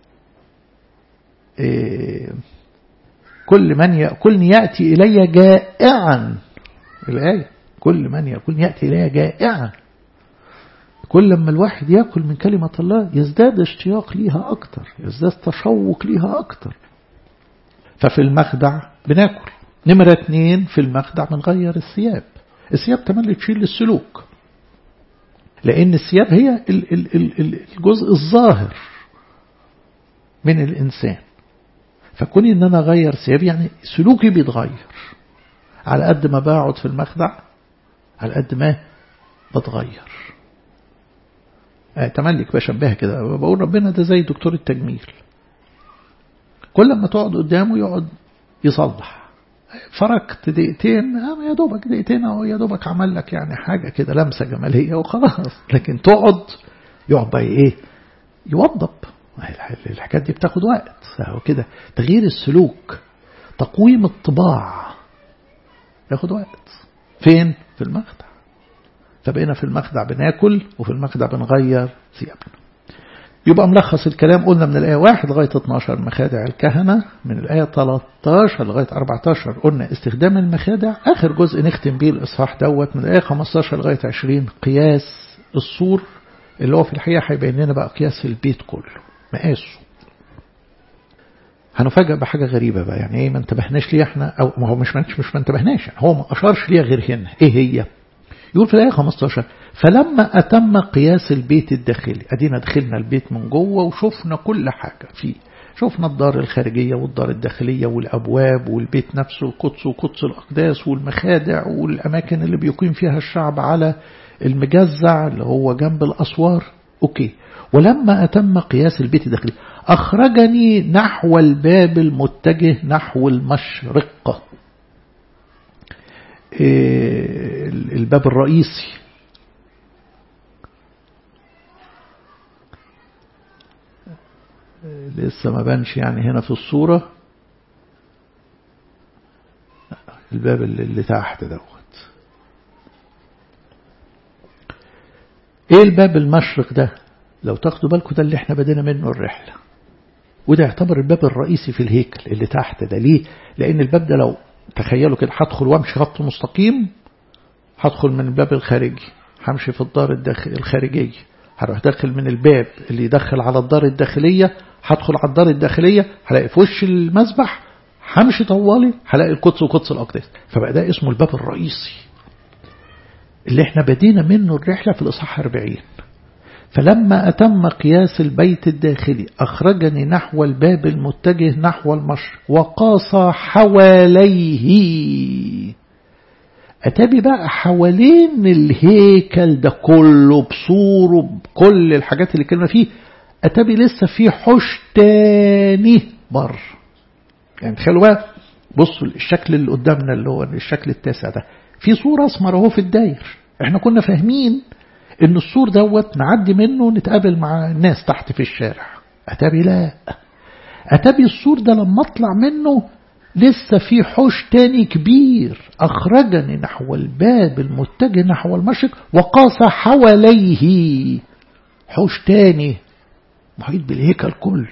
Speaker 1: إيه كل من يأكلني يأتي إلي جائعا الآية كل من يأكلني يأتي إلي جائعا كل لما الواحد يأكل من كلمة الله يزداد اشتياق ليها أكتر يزداد تشوق ليها أكتر ففي المخدع بناكل نمرة اتنين في المخدع بنغير الثياب الثياب تملي تشيل السلوك لأن الثياب هي الجزء الظاهر من الإنسان فكوني ان انا اغير ثيابي يعني سلوكي بيتغير على قد ما بقعد في المخدع على قد ما بتغير تملك بشبهها كده بقول ربنا ده زي دكتور التجميل كل ما تقعد قدامه يقعد يصلح فركت دقيقتين يا دوبك دقيقتين او يا دوبك عمل لك يعني حاجة كده لمسة جمالية وخلاص لكن تقعد يقعد بقى ايه يوضب الحاجات دي بتاخد وقت هو كده تغيير السلوك تقويم الطباع ياخد وقت فين في المخدع فبقينا في المخدع بناكل وفي المخدع بنغير ثيابنا يبقى ملخص الكلام قلنا من الآية 1 لغاية 12 مخادع الكهنة من الآية 13 لغاية 14 قلنا استخدام المخادع آخر جزء نختم بيه الإصحاح دوت من الآية 15 لغاية 20 قياس الصور اللي هو في الحقيقة هيبين لنا بقى قياس البيت كله مقاسه هنفاجأ بحاجة غريبة بقى يعني ايه ما انتبهناش ليه احنا او ما هو مش مش ما انتبهناش يعني هو ما اشارش ليها غير هنا ايه هي يقول في الآية 15 فلما أتم قياس البيت الداخلي أدينا دخلنا البيت من جوه وشفنا كل حاجة فيه شفنا الدار الخارجية والدار الداخلية والأبواب والبيت نفسه القدس وقدس الأقداس والمخادع والأماكن اللي بيقيم فيها الشعب على المجزع اللي هو جنب الأسوار أوكي ولما أتم قياس البيت الداخلي أخرجني نحو الباب المتجه نحو المشرق الباب الرئيسي لسه ما بانش يعني هنا في الصورة الباب اللي تحت دوت ايه الباب المشرق ده لو تاخدوا بالكم ده اللي احنا بدينا منه الرحلة وده يعتبر الباب الرئيسي في الهيكل اللي تحت ده ليه لان الباب ده لو تخيلوا كده هدخل وامشي خط مستقيم هدخل من الباب الخارجي همشي في الدار الداخل الخارجية هروح داخل من الباب اللي يدخل على الدار الداخلية هدخل على الدار الداخلية هلاقي في وش المسبح همشي طوالي هلاقي القدس وقدس الأقداس فبقى ده اسمه الباب الرئيسي اللي احنا بدينا منه الرحلة في الإصحاح 40 فلما أتم قياس البيت الداخلي أخرجني نحو الباب المتجه نحو المشرق وقاس حواليه أتابي بقى حوالين الهيكل ده كله بصوره بكل الحاجات اللي كنا فيه أتابي لسه في حوش تاني بر يعني تخيلوا بقى بصوا الشكل اللي قدامنا اللي هو الشكل التاسع ده في صورة اسمر اهو في الداير احنا كنا فاهمين ان السور دوت نعدي منه نتقابل مع الناس تحت في الشارع أتابي لا أتابي السور ده لما اطلع منه لسه في حوش تاني كبير أخرجني نحو الباب المتجه نحو المشرق وقاس حواليه حوش تاني محيط بالهيكل كله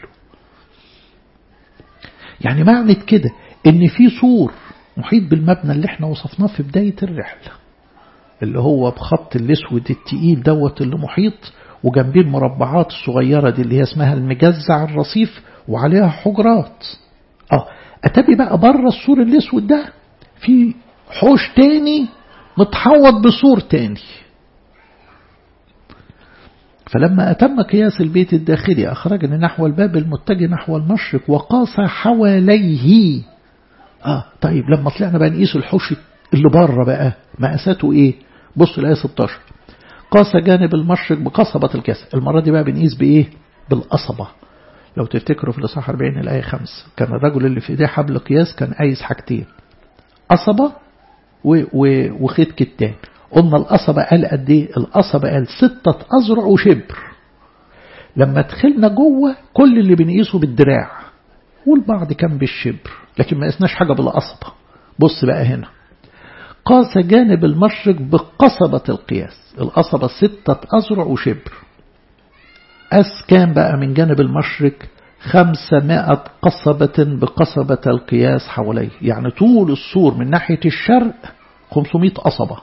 Speaker 1: يعني معنى كده ان في سور محيط بالمبنى اللي احنا وصفناه في بداية الرحلة اللي هو بخط الاسود التقيل دوت اللي محيط وجنبيه المربعات الصغيرة دي اللي هي اسمها المجزع الرصيف وعليها حجرات اه اتابي بقى بره السور الاسود ده في حوش تاني متحوط بسور تاني فلما أتم قياس البيت الداخلي أخرجني نحو الباب المتجه نحو المشرق وقاس حواليه آه طيب لما طلعنا بقى نقيس الحوش اللي بره بقى مقاساته إيه بص الآية 16 قاس جانب المشرق بقصبة الكاس المرة دي بقى بنقيس بإيه بالقصبة لو تفتكروا في الإصحاح 40 الآية 5 كان الرجل اللي في إيديه حبل قياس كان قايس حاجتين قصبة وخيط كتان قلنا القصبة قال قد ايه القصبة قال ستة أزرع وشبر لما دخلنا جوه كل اللي بنقيسه بالدراع والبعض كان بالشبر لكن ما قسناش حاجة بالقصبة بص بقى هنا قاس جانب المشرق بقصبة القياس القصبة ستة أزرع وشبر قاس كام بقى من جانب المشرق خمسمائة قصبة بقصبة القياس حواليه يعني طول السور من ناحية الشرق 500 قصبة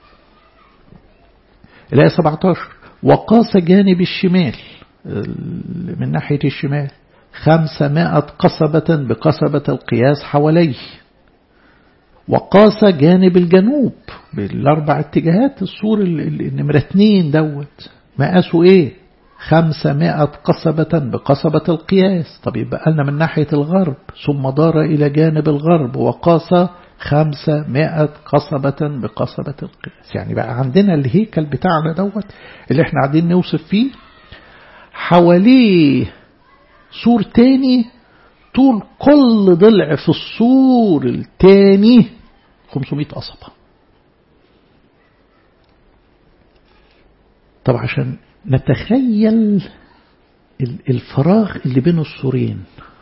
Speaker 1: الآية 17 وقاس جانب الشمال من ناحية الشمال خمسمائة قصبة بقصبة القياس حواليه وقاس جانب الجنوب بالأربع اتجاهات السور النمرة اتنين دوت مقاسه ايه خمسمائة قصبة بقصبة القياس طب يبقى لنا من ناحية الغرب ثم دار إلى جانب الغرب وقاس خمسمائة قصبة بقصبة القياس يعني بقى عندنا الهيكل بتاعنا دوت اللي احنا قاعدين نوصف فيه حواليه سور تاني طول كل ضلع في السور التاني 500 قصبة طب عشان نتخيل الفراغ اللي بين السورين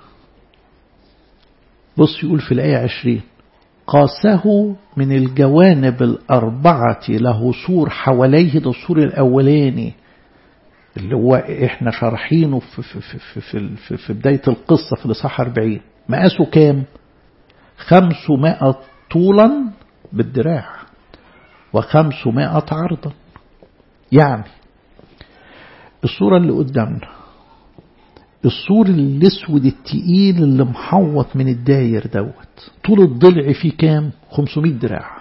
Speaker 1: بص يقول في الآية عشرين قاسه من الجوانب الأربعة له سور حواليه ده السور الأولاني اللي هو احنا شارحينه في, في, في, في, في, في بداية القصة في الإصحاح 40 مقاسه كام 500 طولا بالدراع و500 عرضا يعني الصورة اللي قدامنا السور الاسود التقيل اللي محوط من الداير دوت طول الضلع فيه كام 500 دراع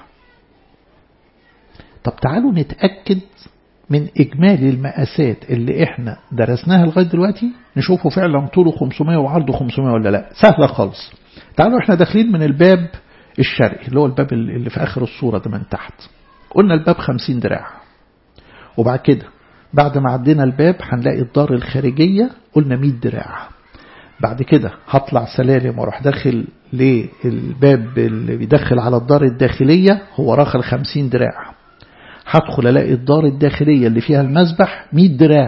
Speaker 1: طب تعالوا نتأكد من إجمالي المقاسات اللي احنا درسناها لغاية دلوقتي نشوفه فعلا طوله 500 وعرضه 500 ولا لا سهلة خالص تعالوا احنا داخلين من الباب الشرقي اللي هو الباب اللي في آخر الصورة ده من تحت قلنا الباب 50 دراع وبعد كده بعد ما عدينا الباب هنلاقي الدار الخارجية قلنا 100 دراع بعد كده هطلع سلالم واروح داخل للباب اللي بيدخل على الدار الداخلية هو راخل 50 دراع هدخل الاقي الدار الداخلية اللي فيها المسبح 100 دراع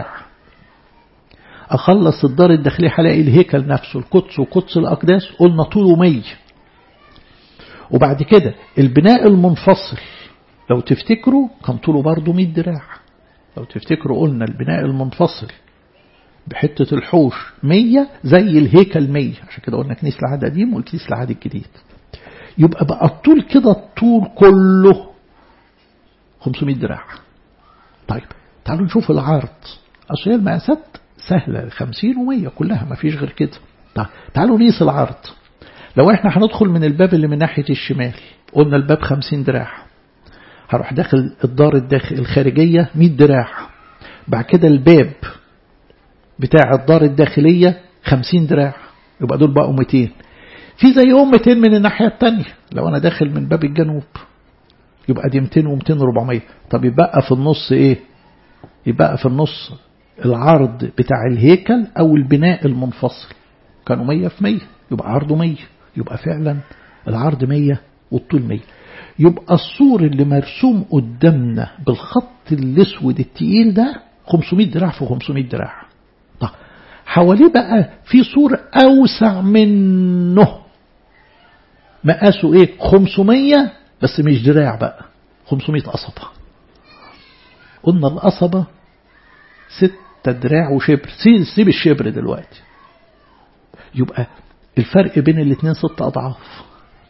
Speaker 1: اخلص الدار الداخلية هلاقي الهيكل نفسه القدس وقدس الاقداس قلنا طوله 100 وبعد كده البناء المنفصل لو تفتكروا كان طوله برضه 100 دراع لو تفتكروا قلنا البناء المنفصل بحتة الحوش 100 زي الهيكل 100 عشان كده قلنا كنيسة العهد القديم والكنيسة العهد الجديد يبقى بقى الطول كده الطول كله 500 دراع طيب تعالوا نشوف العرض أصل هي المقاسات سهلة 50 و100 كلها ما فيش غير كده طيب تعالوا نقيس العرض لو احنا هندخل من الباب اللي من ناحية الشمال قلنا الباب 50 دراع هروح داخل الدار الداخل الخارجية 100 دراع بعد كده الباب بتاع الدار الداخلية 50 دراع يبقى دول بقوا 200 في زيهم 200 من الناحية التانية لو أنا داخل من باب الجنوب يبقى دي 200 و200 400 طب يبقى في النص إيه يبقى في النص العرض بتاع الهيكل أو البناء المنفصل كانوا 100 في 100 يبقى عرضه 100 يبقى فعلا العرض 100 والطول 100 يبقى السور اللي مرسوم قدامنا بالخط الاسود التقيل ده 500 دراع في 500 دراع طب حواليه بقى في سور اوسع منه مقاسه ايه 500 بس مش دراع بقى 500 قصبة قلنا القصبة ستة دراع وشبر سيب الشبر دلوقتي يبقى الفرق بين الاثنين ست أضعاف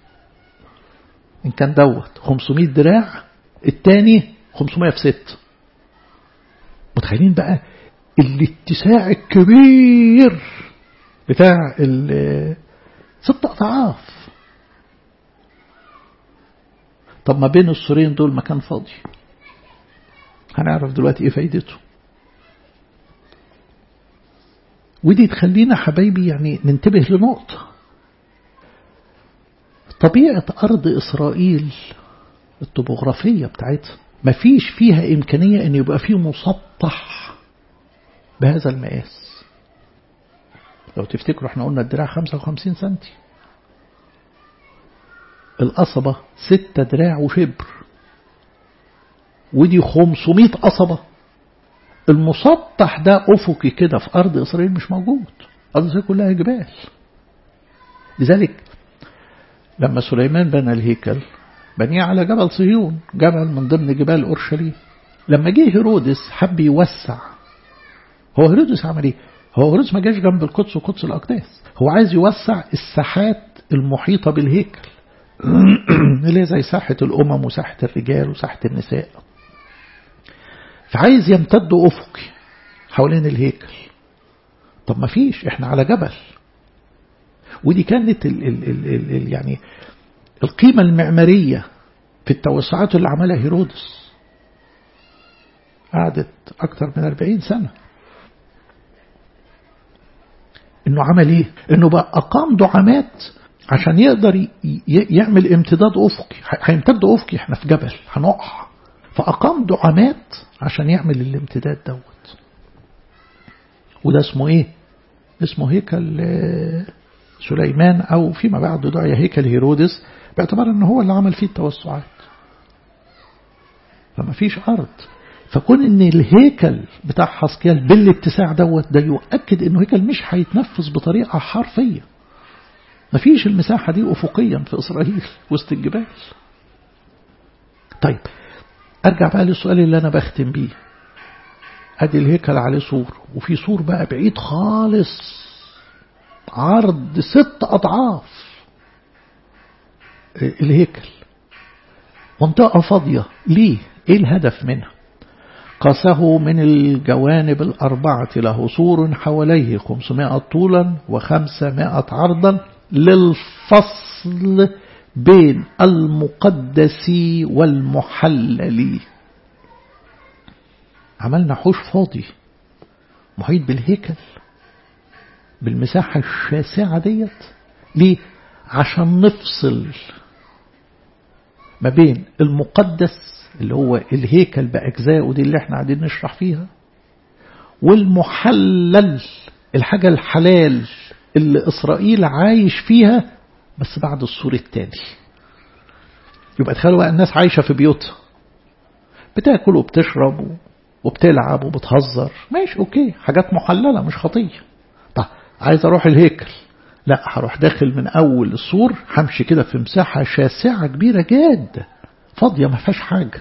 Speaker 1: إن كان دوت 500 دراع التاني 500 في 6 متخيلين بقى الاتساع الكبير بتاع ست أضعاف طب ما بين السورين دول مكان فاضي هنعرف دلوقتي ايه فايدته ودي تخلينا حبايبي يعني ننتبه لنقطة طبيعة أرض إسرائيل الطبوغرافية بتاعتها مفيش فيها إمكانية أن يبقى فيه مسطح بهذا المقاس لو تفتكروا احنا قلنا الدراع 55 سنتي القصبة 6 دراع وشبر ودي 500 قصبة المسطح ده أفقي كده في أرض إسرائيل مش موجود أرض إسرائيل كلها جبال لذلك لما سليمان بنى الهيكل بنيه على جبل صهيون جبل من ضمن جبال أورشليم لما جه هيرودس حب يوسع هو هيرودس عمل ايه هو هيرودس ما جاش جنب القدس وقدس الأقداس هو عايز يوسع الساحات المحيطة بالهيكل اللي زي ساحة الأمم وساحة الرجال وساحة النساء فعايز يمتد أفقي حوالين الهيكل طب ما فيش احنا على جبل ودي كانت ال ال ال ال ال يعني القيمة المعمارية في التوسعات اللي عملها هيرودس قعدت أكثر من 40 سنة إنه عمل إيه؟ إنه بقى أقام دعامات عشان يقدر يعمل امتداد أفقي هيمتد أفقي إحنا في جبل هنقع فأقام دعامات عشان يعمل الامتداد دوت وده اسمه إيه؟ اسمه هيكل سليمان أو فيما بعد دعي هيكل هيرودس باعتبار أنه هو اللي عمل فيه التوسعات فما فيش أرض فكون ان الهيكل بتاع حسكيال بالاتساع دوت ده يؤكد انه هيكل مش هيتنفذ بطريقة حرفية مفيش المساحة دي أفقيا في إسرائيل وسط الجبال طيب أرجع بقى للسؤال اللي أنا بختم بيه أدي الهيكل عليه سور وفي سور بقى بعيد خالص عرض ست أضعاف الهيكل منطقة فاضية ليه ايه الهدف منها قاسه من الجوانب الأربعة له سور حواليه 500 طولا و500 عرضا للفصل بين المقدس والمحلل عملنا حوش فاضي محيط بالهيكل بالمساحة الشاسعة ديت ليه عشان نفصل ما بين المقدس اللي هو الهيكل بأجزائه دي اللي احنا قاعدين نشرح فيها والمحلل الحاجة الحلال اللي إسرائيل عايش فيها بس بعد السور التاني يبقى تخيلوا بقى الناس عايشة في بيوتها بتاكل وبتشرب وبتلعب وبتهزر ماشي اوكي حاجات محللة مش خطية طب عايز اروح الهيكل لا هروح داخل من اول السور همشي كده في مساحة شاسعة كبيرة جدا فاضية ما فيهاش حاجة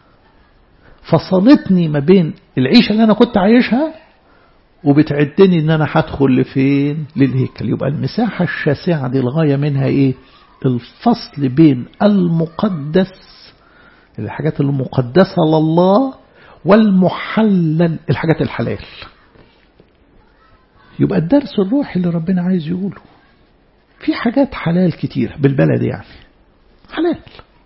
Speaker 1: فصلتني ما بين العيشة اللي أنا كنت عايشها وبتعدني ان انا هدخل لفين للهيكل يبقى المساحة الشاسعة دي الغاية منها ايه الفصل بين المقدس الحاجات المقدسة لله والمحلل الحاجات الحلال يبقى الدرس الروحي اللي ربنا عايز يقوله في حاجات حلال كتير بالبلد يعني حلال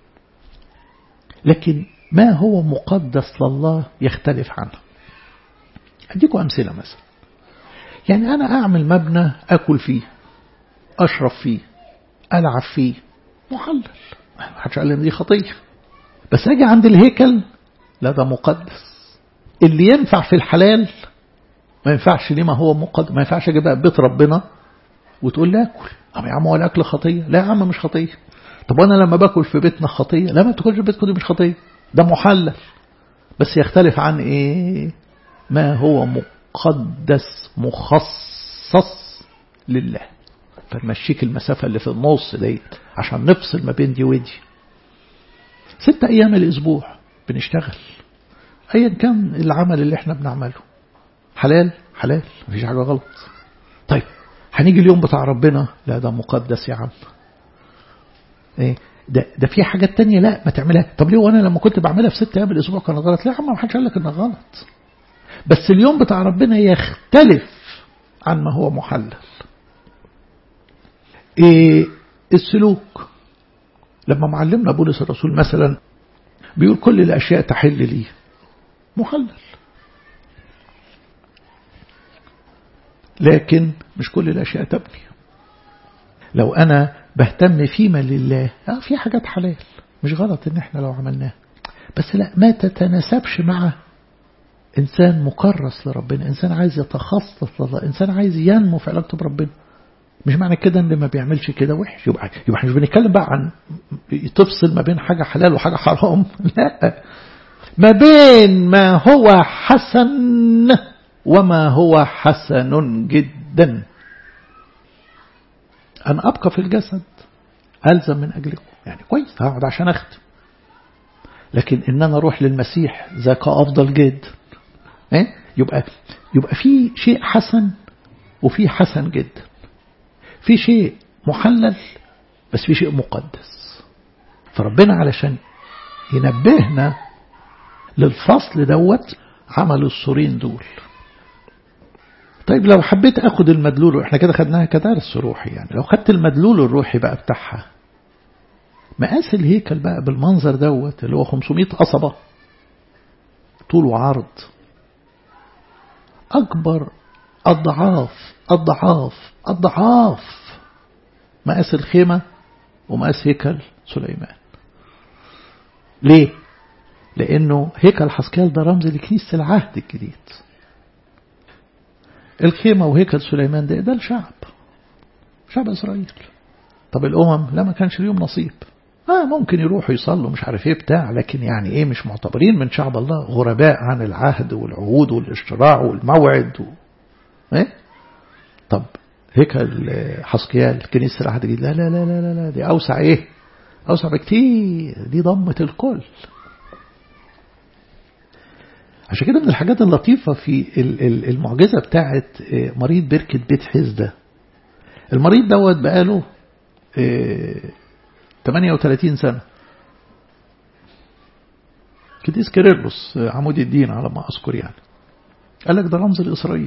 Speaker 1: لكن ما هو مقدس لله يختلف عنه أديكم أمثلة مثلا يعني أنا أعمل مبنى أكل فيه أشرب فيه ألعب فيه محلل محدش قال إن دي خطية بس أجي عند الهيكل لا ده مقدس اللي ينفع في الحلال ما ينفعش ليه ما هو مقدس ما ينفعش أجي بقى بيت ربنا وتقول لي أكل طب يا عم هو الأكل خطية لا يا عم مش خطية طب وأنا لما باكل في بيتنا خطية لا ما تاكلش في بيتكم دي مش خطية ده محلل بس يختلف عن إيه ما هو مقدس مخصص لله فنمشيك المسافة اللي في النص ديت عشان نفصل ما بين دي ودي ست أيام الأسبوع بنشتغل أيا كان العمل اللي احنا بنعمله حلال حلال مفيش حاجة غلط طيب هنيجي اليوم بتاع ربنا لا ده مقدس يا عم ايه ده ده في حاجات تانية لا ما تعملها طب ليه وانا لما كنت بعملها في ست ايام الاسبوع كانت غلط لا يا عم ما حدش قال لك انها غلط بس اليوم بتاع ربنا يختلف عن ما هو محلل إيه السلوك لما معلمنا بولس الرسول مثلا بيقول كل الأشياء تحل لي محلل لكن مش كل الأشياء تبني لو أنا بهتم فيما لله آه في حاجات حلال مش غلط إن إحنا لو عملناها بس لا ما تتناسبش مع إنسان مكرس لربنا إنسان عايز يتخصص لله إنسان عايز ينمو في علاقته بربنا مش معنى كده ان ما بيعملش كده وحش يبقى يبقى احنا مش بنتكلم بقى عن تفصل ما بين حاجة حلال وحاجة حرام لا ما بين ما هو حسن وما هو حسن جدا أن أبقى في الجسد ألزم من أجلكم يعني كويس هقعد عشان أختم لكن إن أنا أروح للمسيح ذاك أفضل جدا إيه؟ يبقى يبقى في شيء حسن وفي حسن جدا في شيء محلل بس في شيء مقدس فربنا علشان ينبهنا للفصل دوت عمل السورين دول طيب لو حبيت اخد المدلول احنا كده خدناها كدرس روحي يعني لو خدت المدلول الروحي بقى بتاعها مقاس الهيكل بقى بالمنظر دوت اللي هو 500 قصبة طول وعرض أكبر أضعاف أضعاف أضعاف مقاس الخيمة ومقاس هيكل سليمان ليه؟ لأنه هيكل حسكال ده رمز لكنيسة العهد الجديد الخيمة وهيكل سليمان ده ده الشعب شعب إسرائيل طب الأمم لا ما كانش ليهم نصيب آه ممكن يروحوا يصلوا مش عارف ايه بتاع لكن يعني ايه مش معتبرين من شعب الله غرباء عن العهد والعهود والاشتراع والموعد و... ايه طب هيكل حسكيال كنيسة العهد الجديد لا لا لا لا لا دي أوسع ايه أوسع بكتير دي ضمة الكل عشان كده من الحاجات اللطيفة في المعجزة بتاعت مريض بركة بيت حزدة المريض دوت بقاله 38 سنة كديس كيرلس عمود الدين على ما أذكر يعني قال لك ده رمز لإسرائيل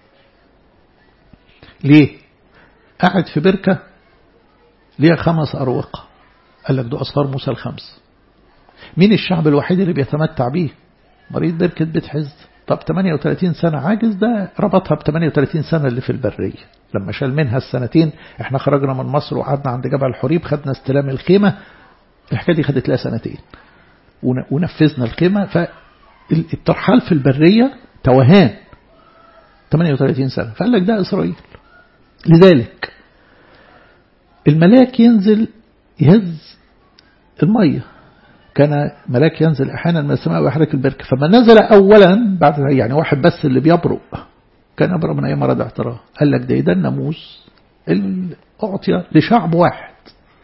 Speaker 1: ليه قاعد في بركة ليها خمس أروقة قال لك ده أصغر موسى الخمس مين الشعب الوحيد اللي بيتمتع بيه مريض بركة بيت حزد طب 38 سنة عاجز ده ربطها ب 38 سنة اللي في البرية لما شال منها السنتين احنا خرجنا من مصر وقعدنا عند جبل الحريب خدنا استلام الخيمة الحكاية دي خدت لها سنتين ونفذنا الخيمة فالترحال في البرية توهان 38 سنة فقال لك ده إسرائيل لذلك الملاك ينزل يهز المية كان ملاك ينزل أحيانا من السماء ويحرك البركة فما نزل أولا بعد يعني واحد بس اللي بيبرق كان أبرق من أي مرض اعتراض قال لك ده ده الناموس اللي أعطي لشعب واحد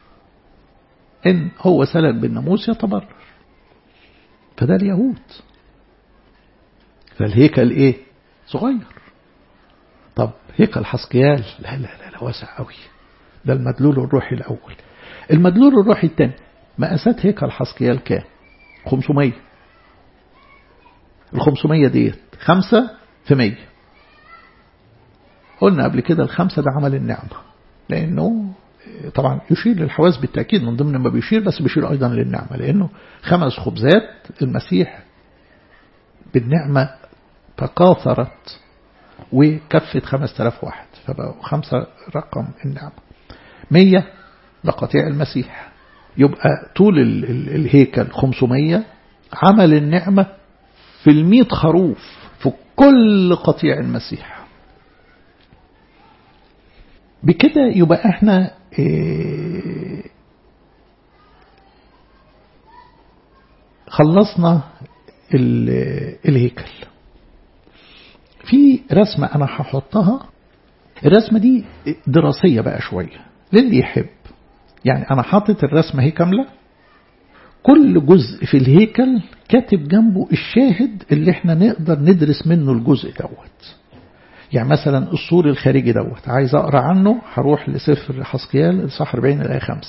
Speaker 1: إن هو سلك بالناموس يتبرر فده اليهود فالهيكل إيه صغير طب هيكل حسقيال لا لا لا, لا واسع قوي ده المدلول الروحي الأول المدلول الروحي الثاني مقاسات هيكل حسقيال كام 500 ال 500 ديت خمسة في 100 قلنا قبل كده الخمسة ده عمل النعمة لأنه طبعا يشير للحواس بالتأكيد من ضمن ما بيشير بس بيشير أيضا للنعمة لأنه خمس خبزات المسيح بالنعمة تكاثرت وكفت خمس تلاف واحد فبقوا خمسة رقم النعمة مية لقطيع المسيح يبقى طول ال ال الهيكل 500 عمل النعمة في الميت خروف في كل قطيع المسيح بكده يبقى احنا ايه خلصنا الهيكل في رسمة أنا هحطها الرسمة دي دراسية بقى شوية للي يحب يعني أنا حاطط الرسمة هي كاملة كل جزء في الهيكل كاتب جنبه الشاهد اللي احنا نقدر ندرس منه الجزء دوت يعني مثلا السور الخارجي دوت عايز أقرأ عنه هروح لسفر حسقيال الصح 40 الآية 5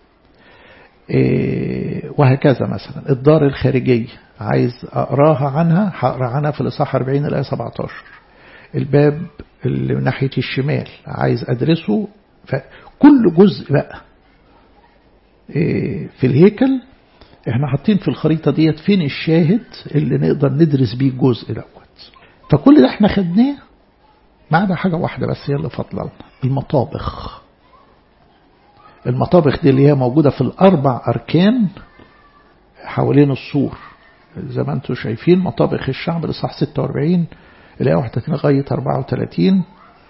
Speaker 1: إيه وهكذا مثلا الدار الخارجية عايز أقراها عنها هقرأ عنها في الإصحاح 40 الآية 17 الباب اللي من ناحية الشمال عايز أدرسه فكل جزء بقى إيه في الهيكل احنا حاطين في الخريطة ديت فين الشاهد اللي نقدر ندرس بيه الجزء دوت فكل ده احنا خدناه ما عدا حاجة واحدة بس هي اللي فضلنا المطابخ المطابخ دي اللي هي موجودة في الأربع أركان حوالين السور زي ما انتم شايفين مطابخ الشعب لصح 46 الآية 31 لغاية 34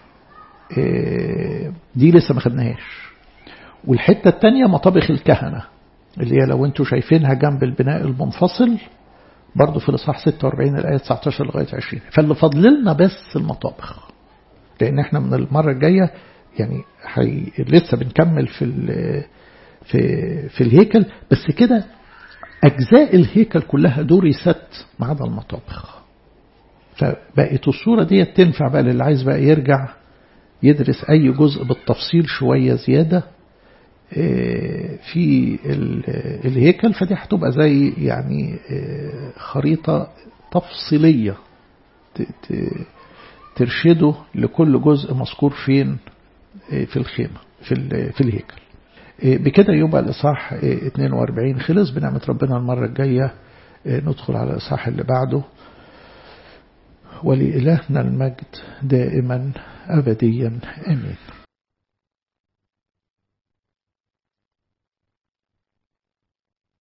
Speaker 1: دي لسه ما خدناهاش والحتة التانية مطابخ الكهنة اللي هي لو انتم شايفينها جنب البناء المنفصل برضه في الإصحاح 46 الآية 19 لغاية 20 فاللي فضل لنا بس المطابخ لأن احنا من المرة الجاية يعني حي... لسه بنكمل في ال... في في الهيكل بس كده أجزاء الهيكل كلها درست ما عدا المطابخ فبقت الصورة دي تنفع بقى للي عايز بقى يرجع يدرس أي جزء بالتفصيل شوية زيادة في الهيكل فدي هتبقى زي يعني خريطة تفصيلية ترشده لكل جزء مذكور فين في الخيمة في في الهيكل بكده يبقى الإصحاح 42 خلص بنعمة ربنا المرة الجاية ندخل على الإصحاح اللي بعده ولإلهنا المجد دائما أبديا آمين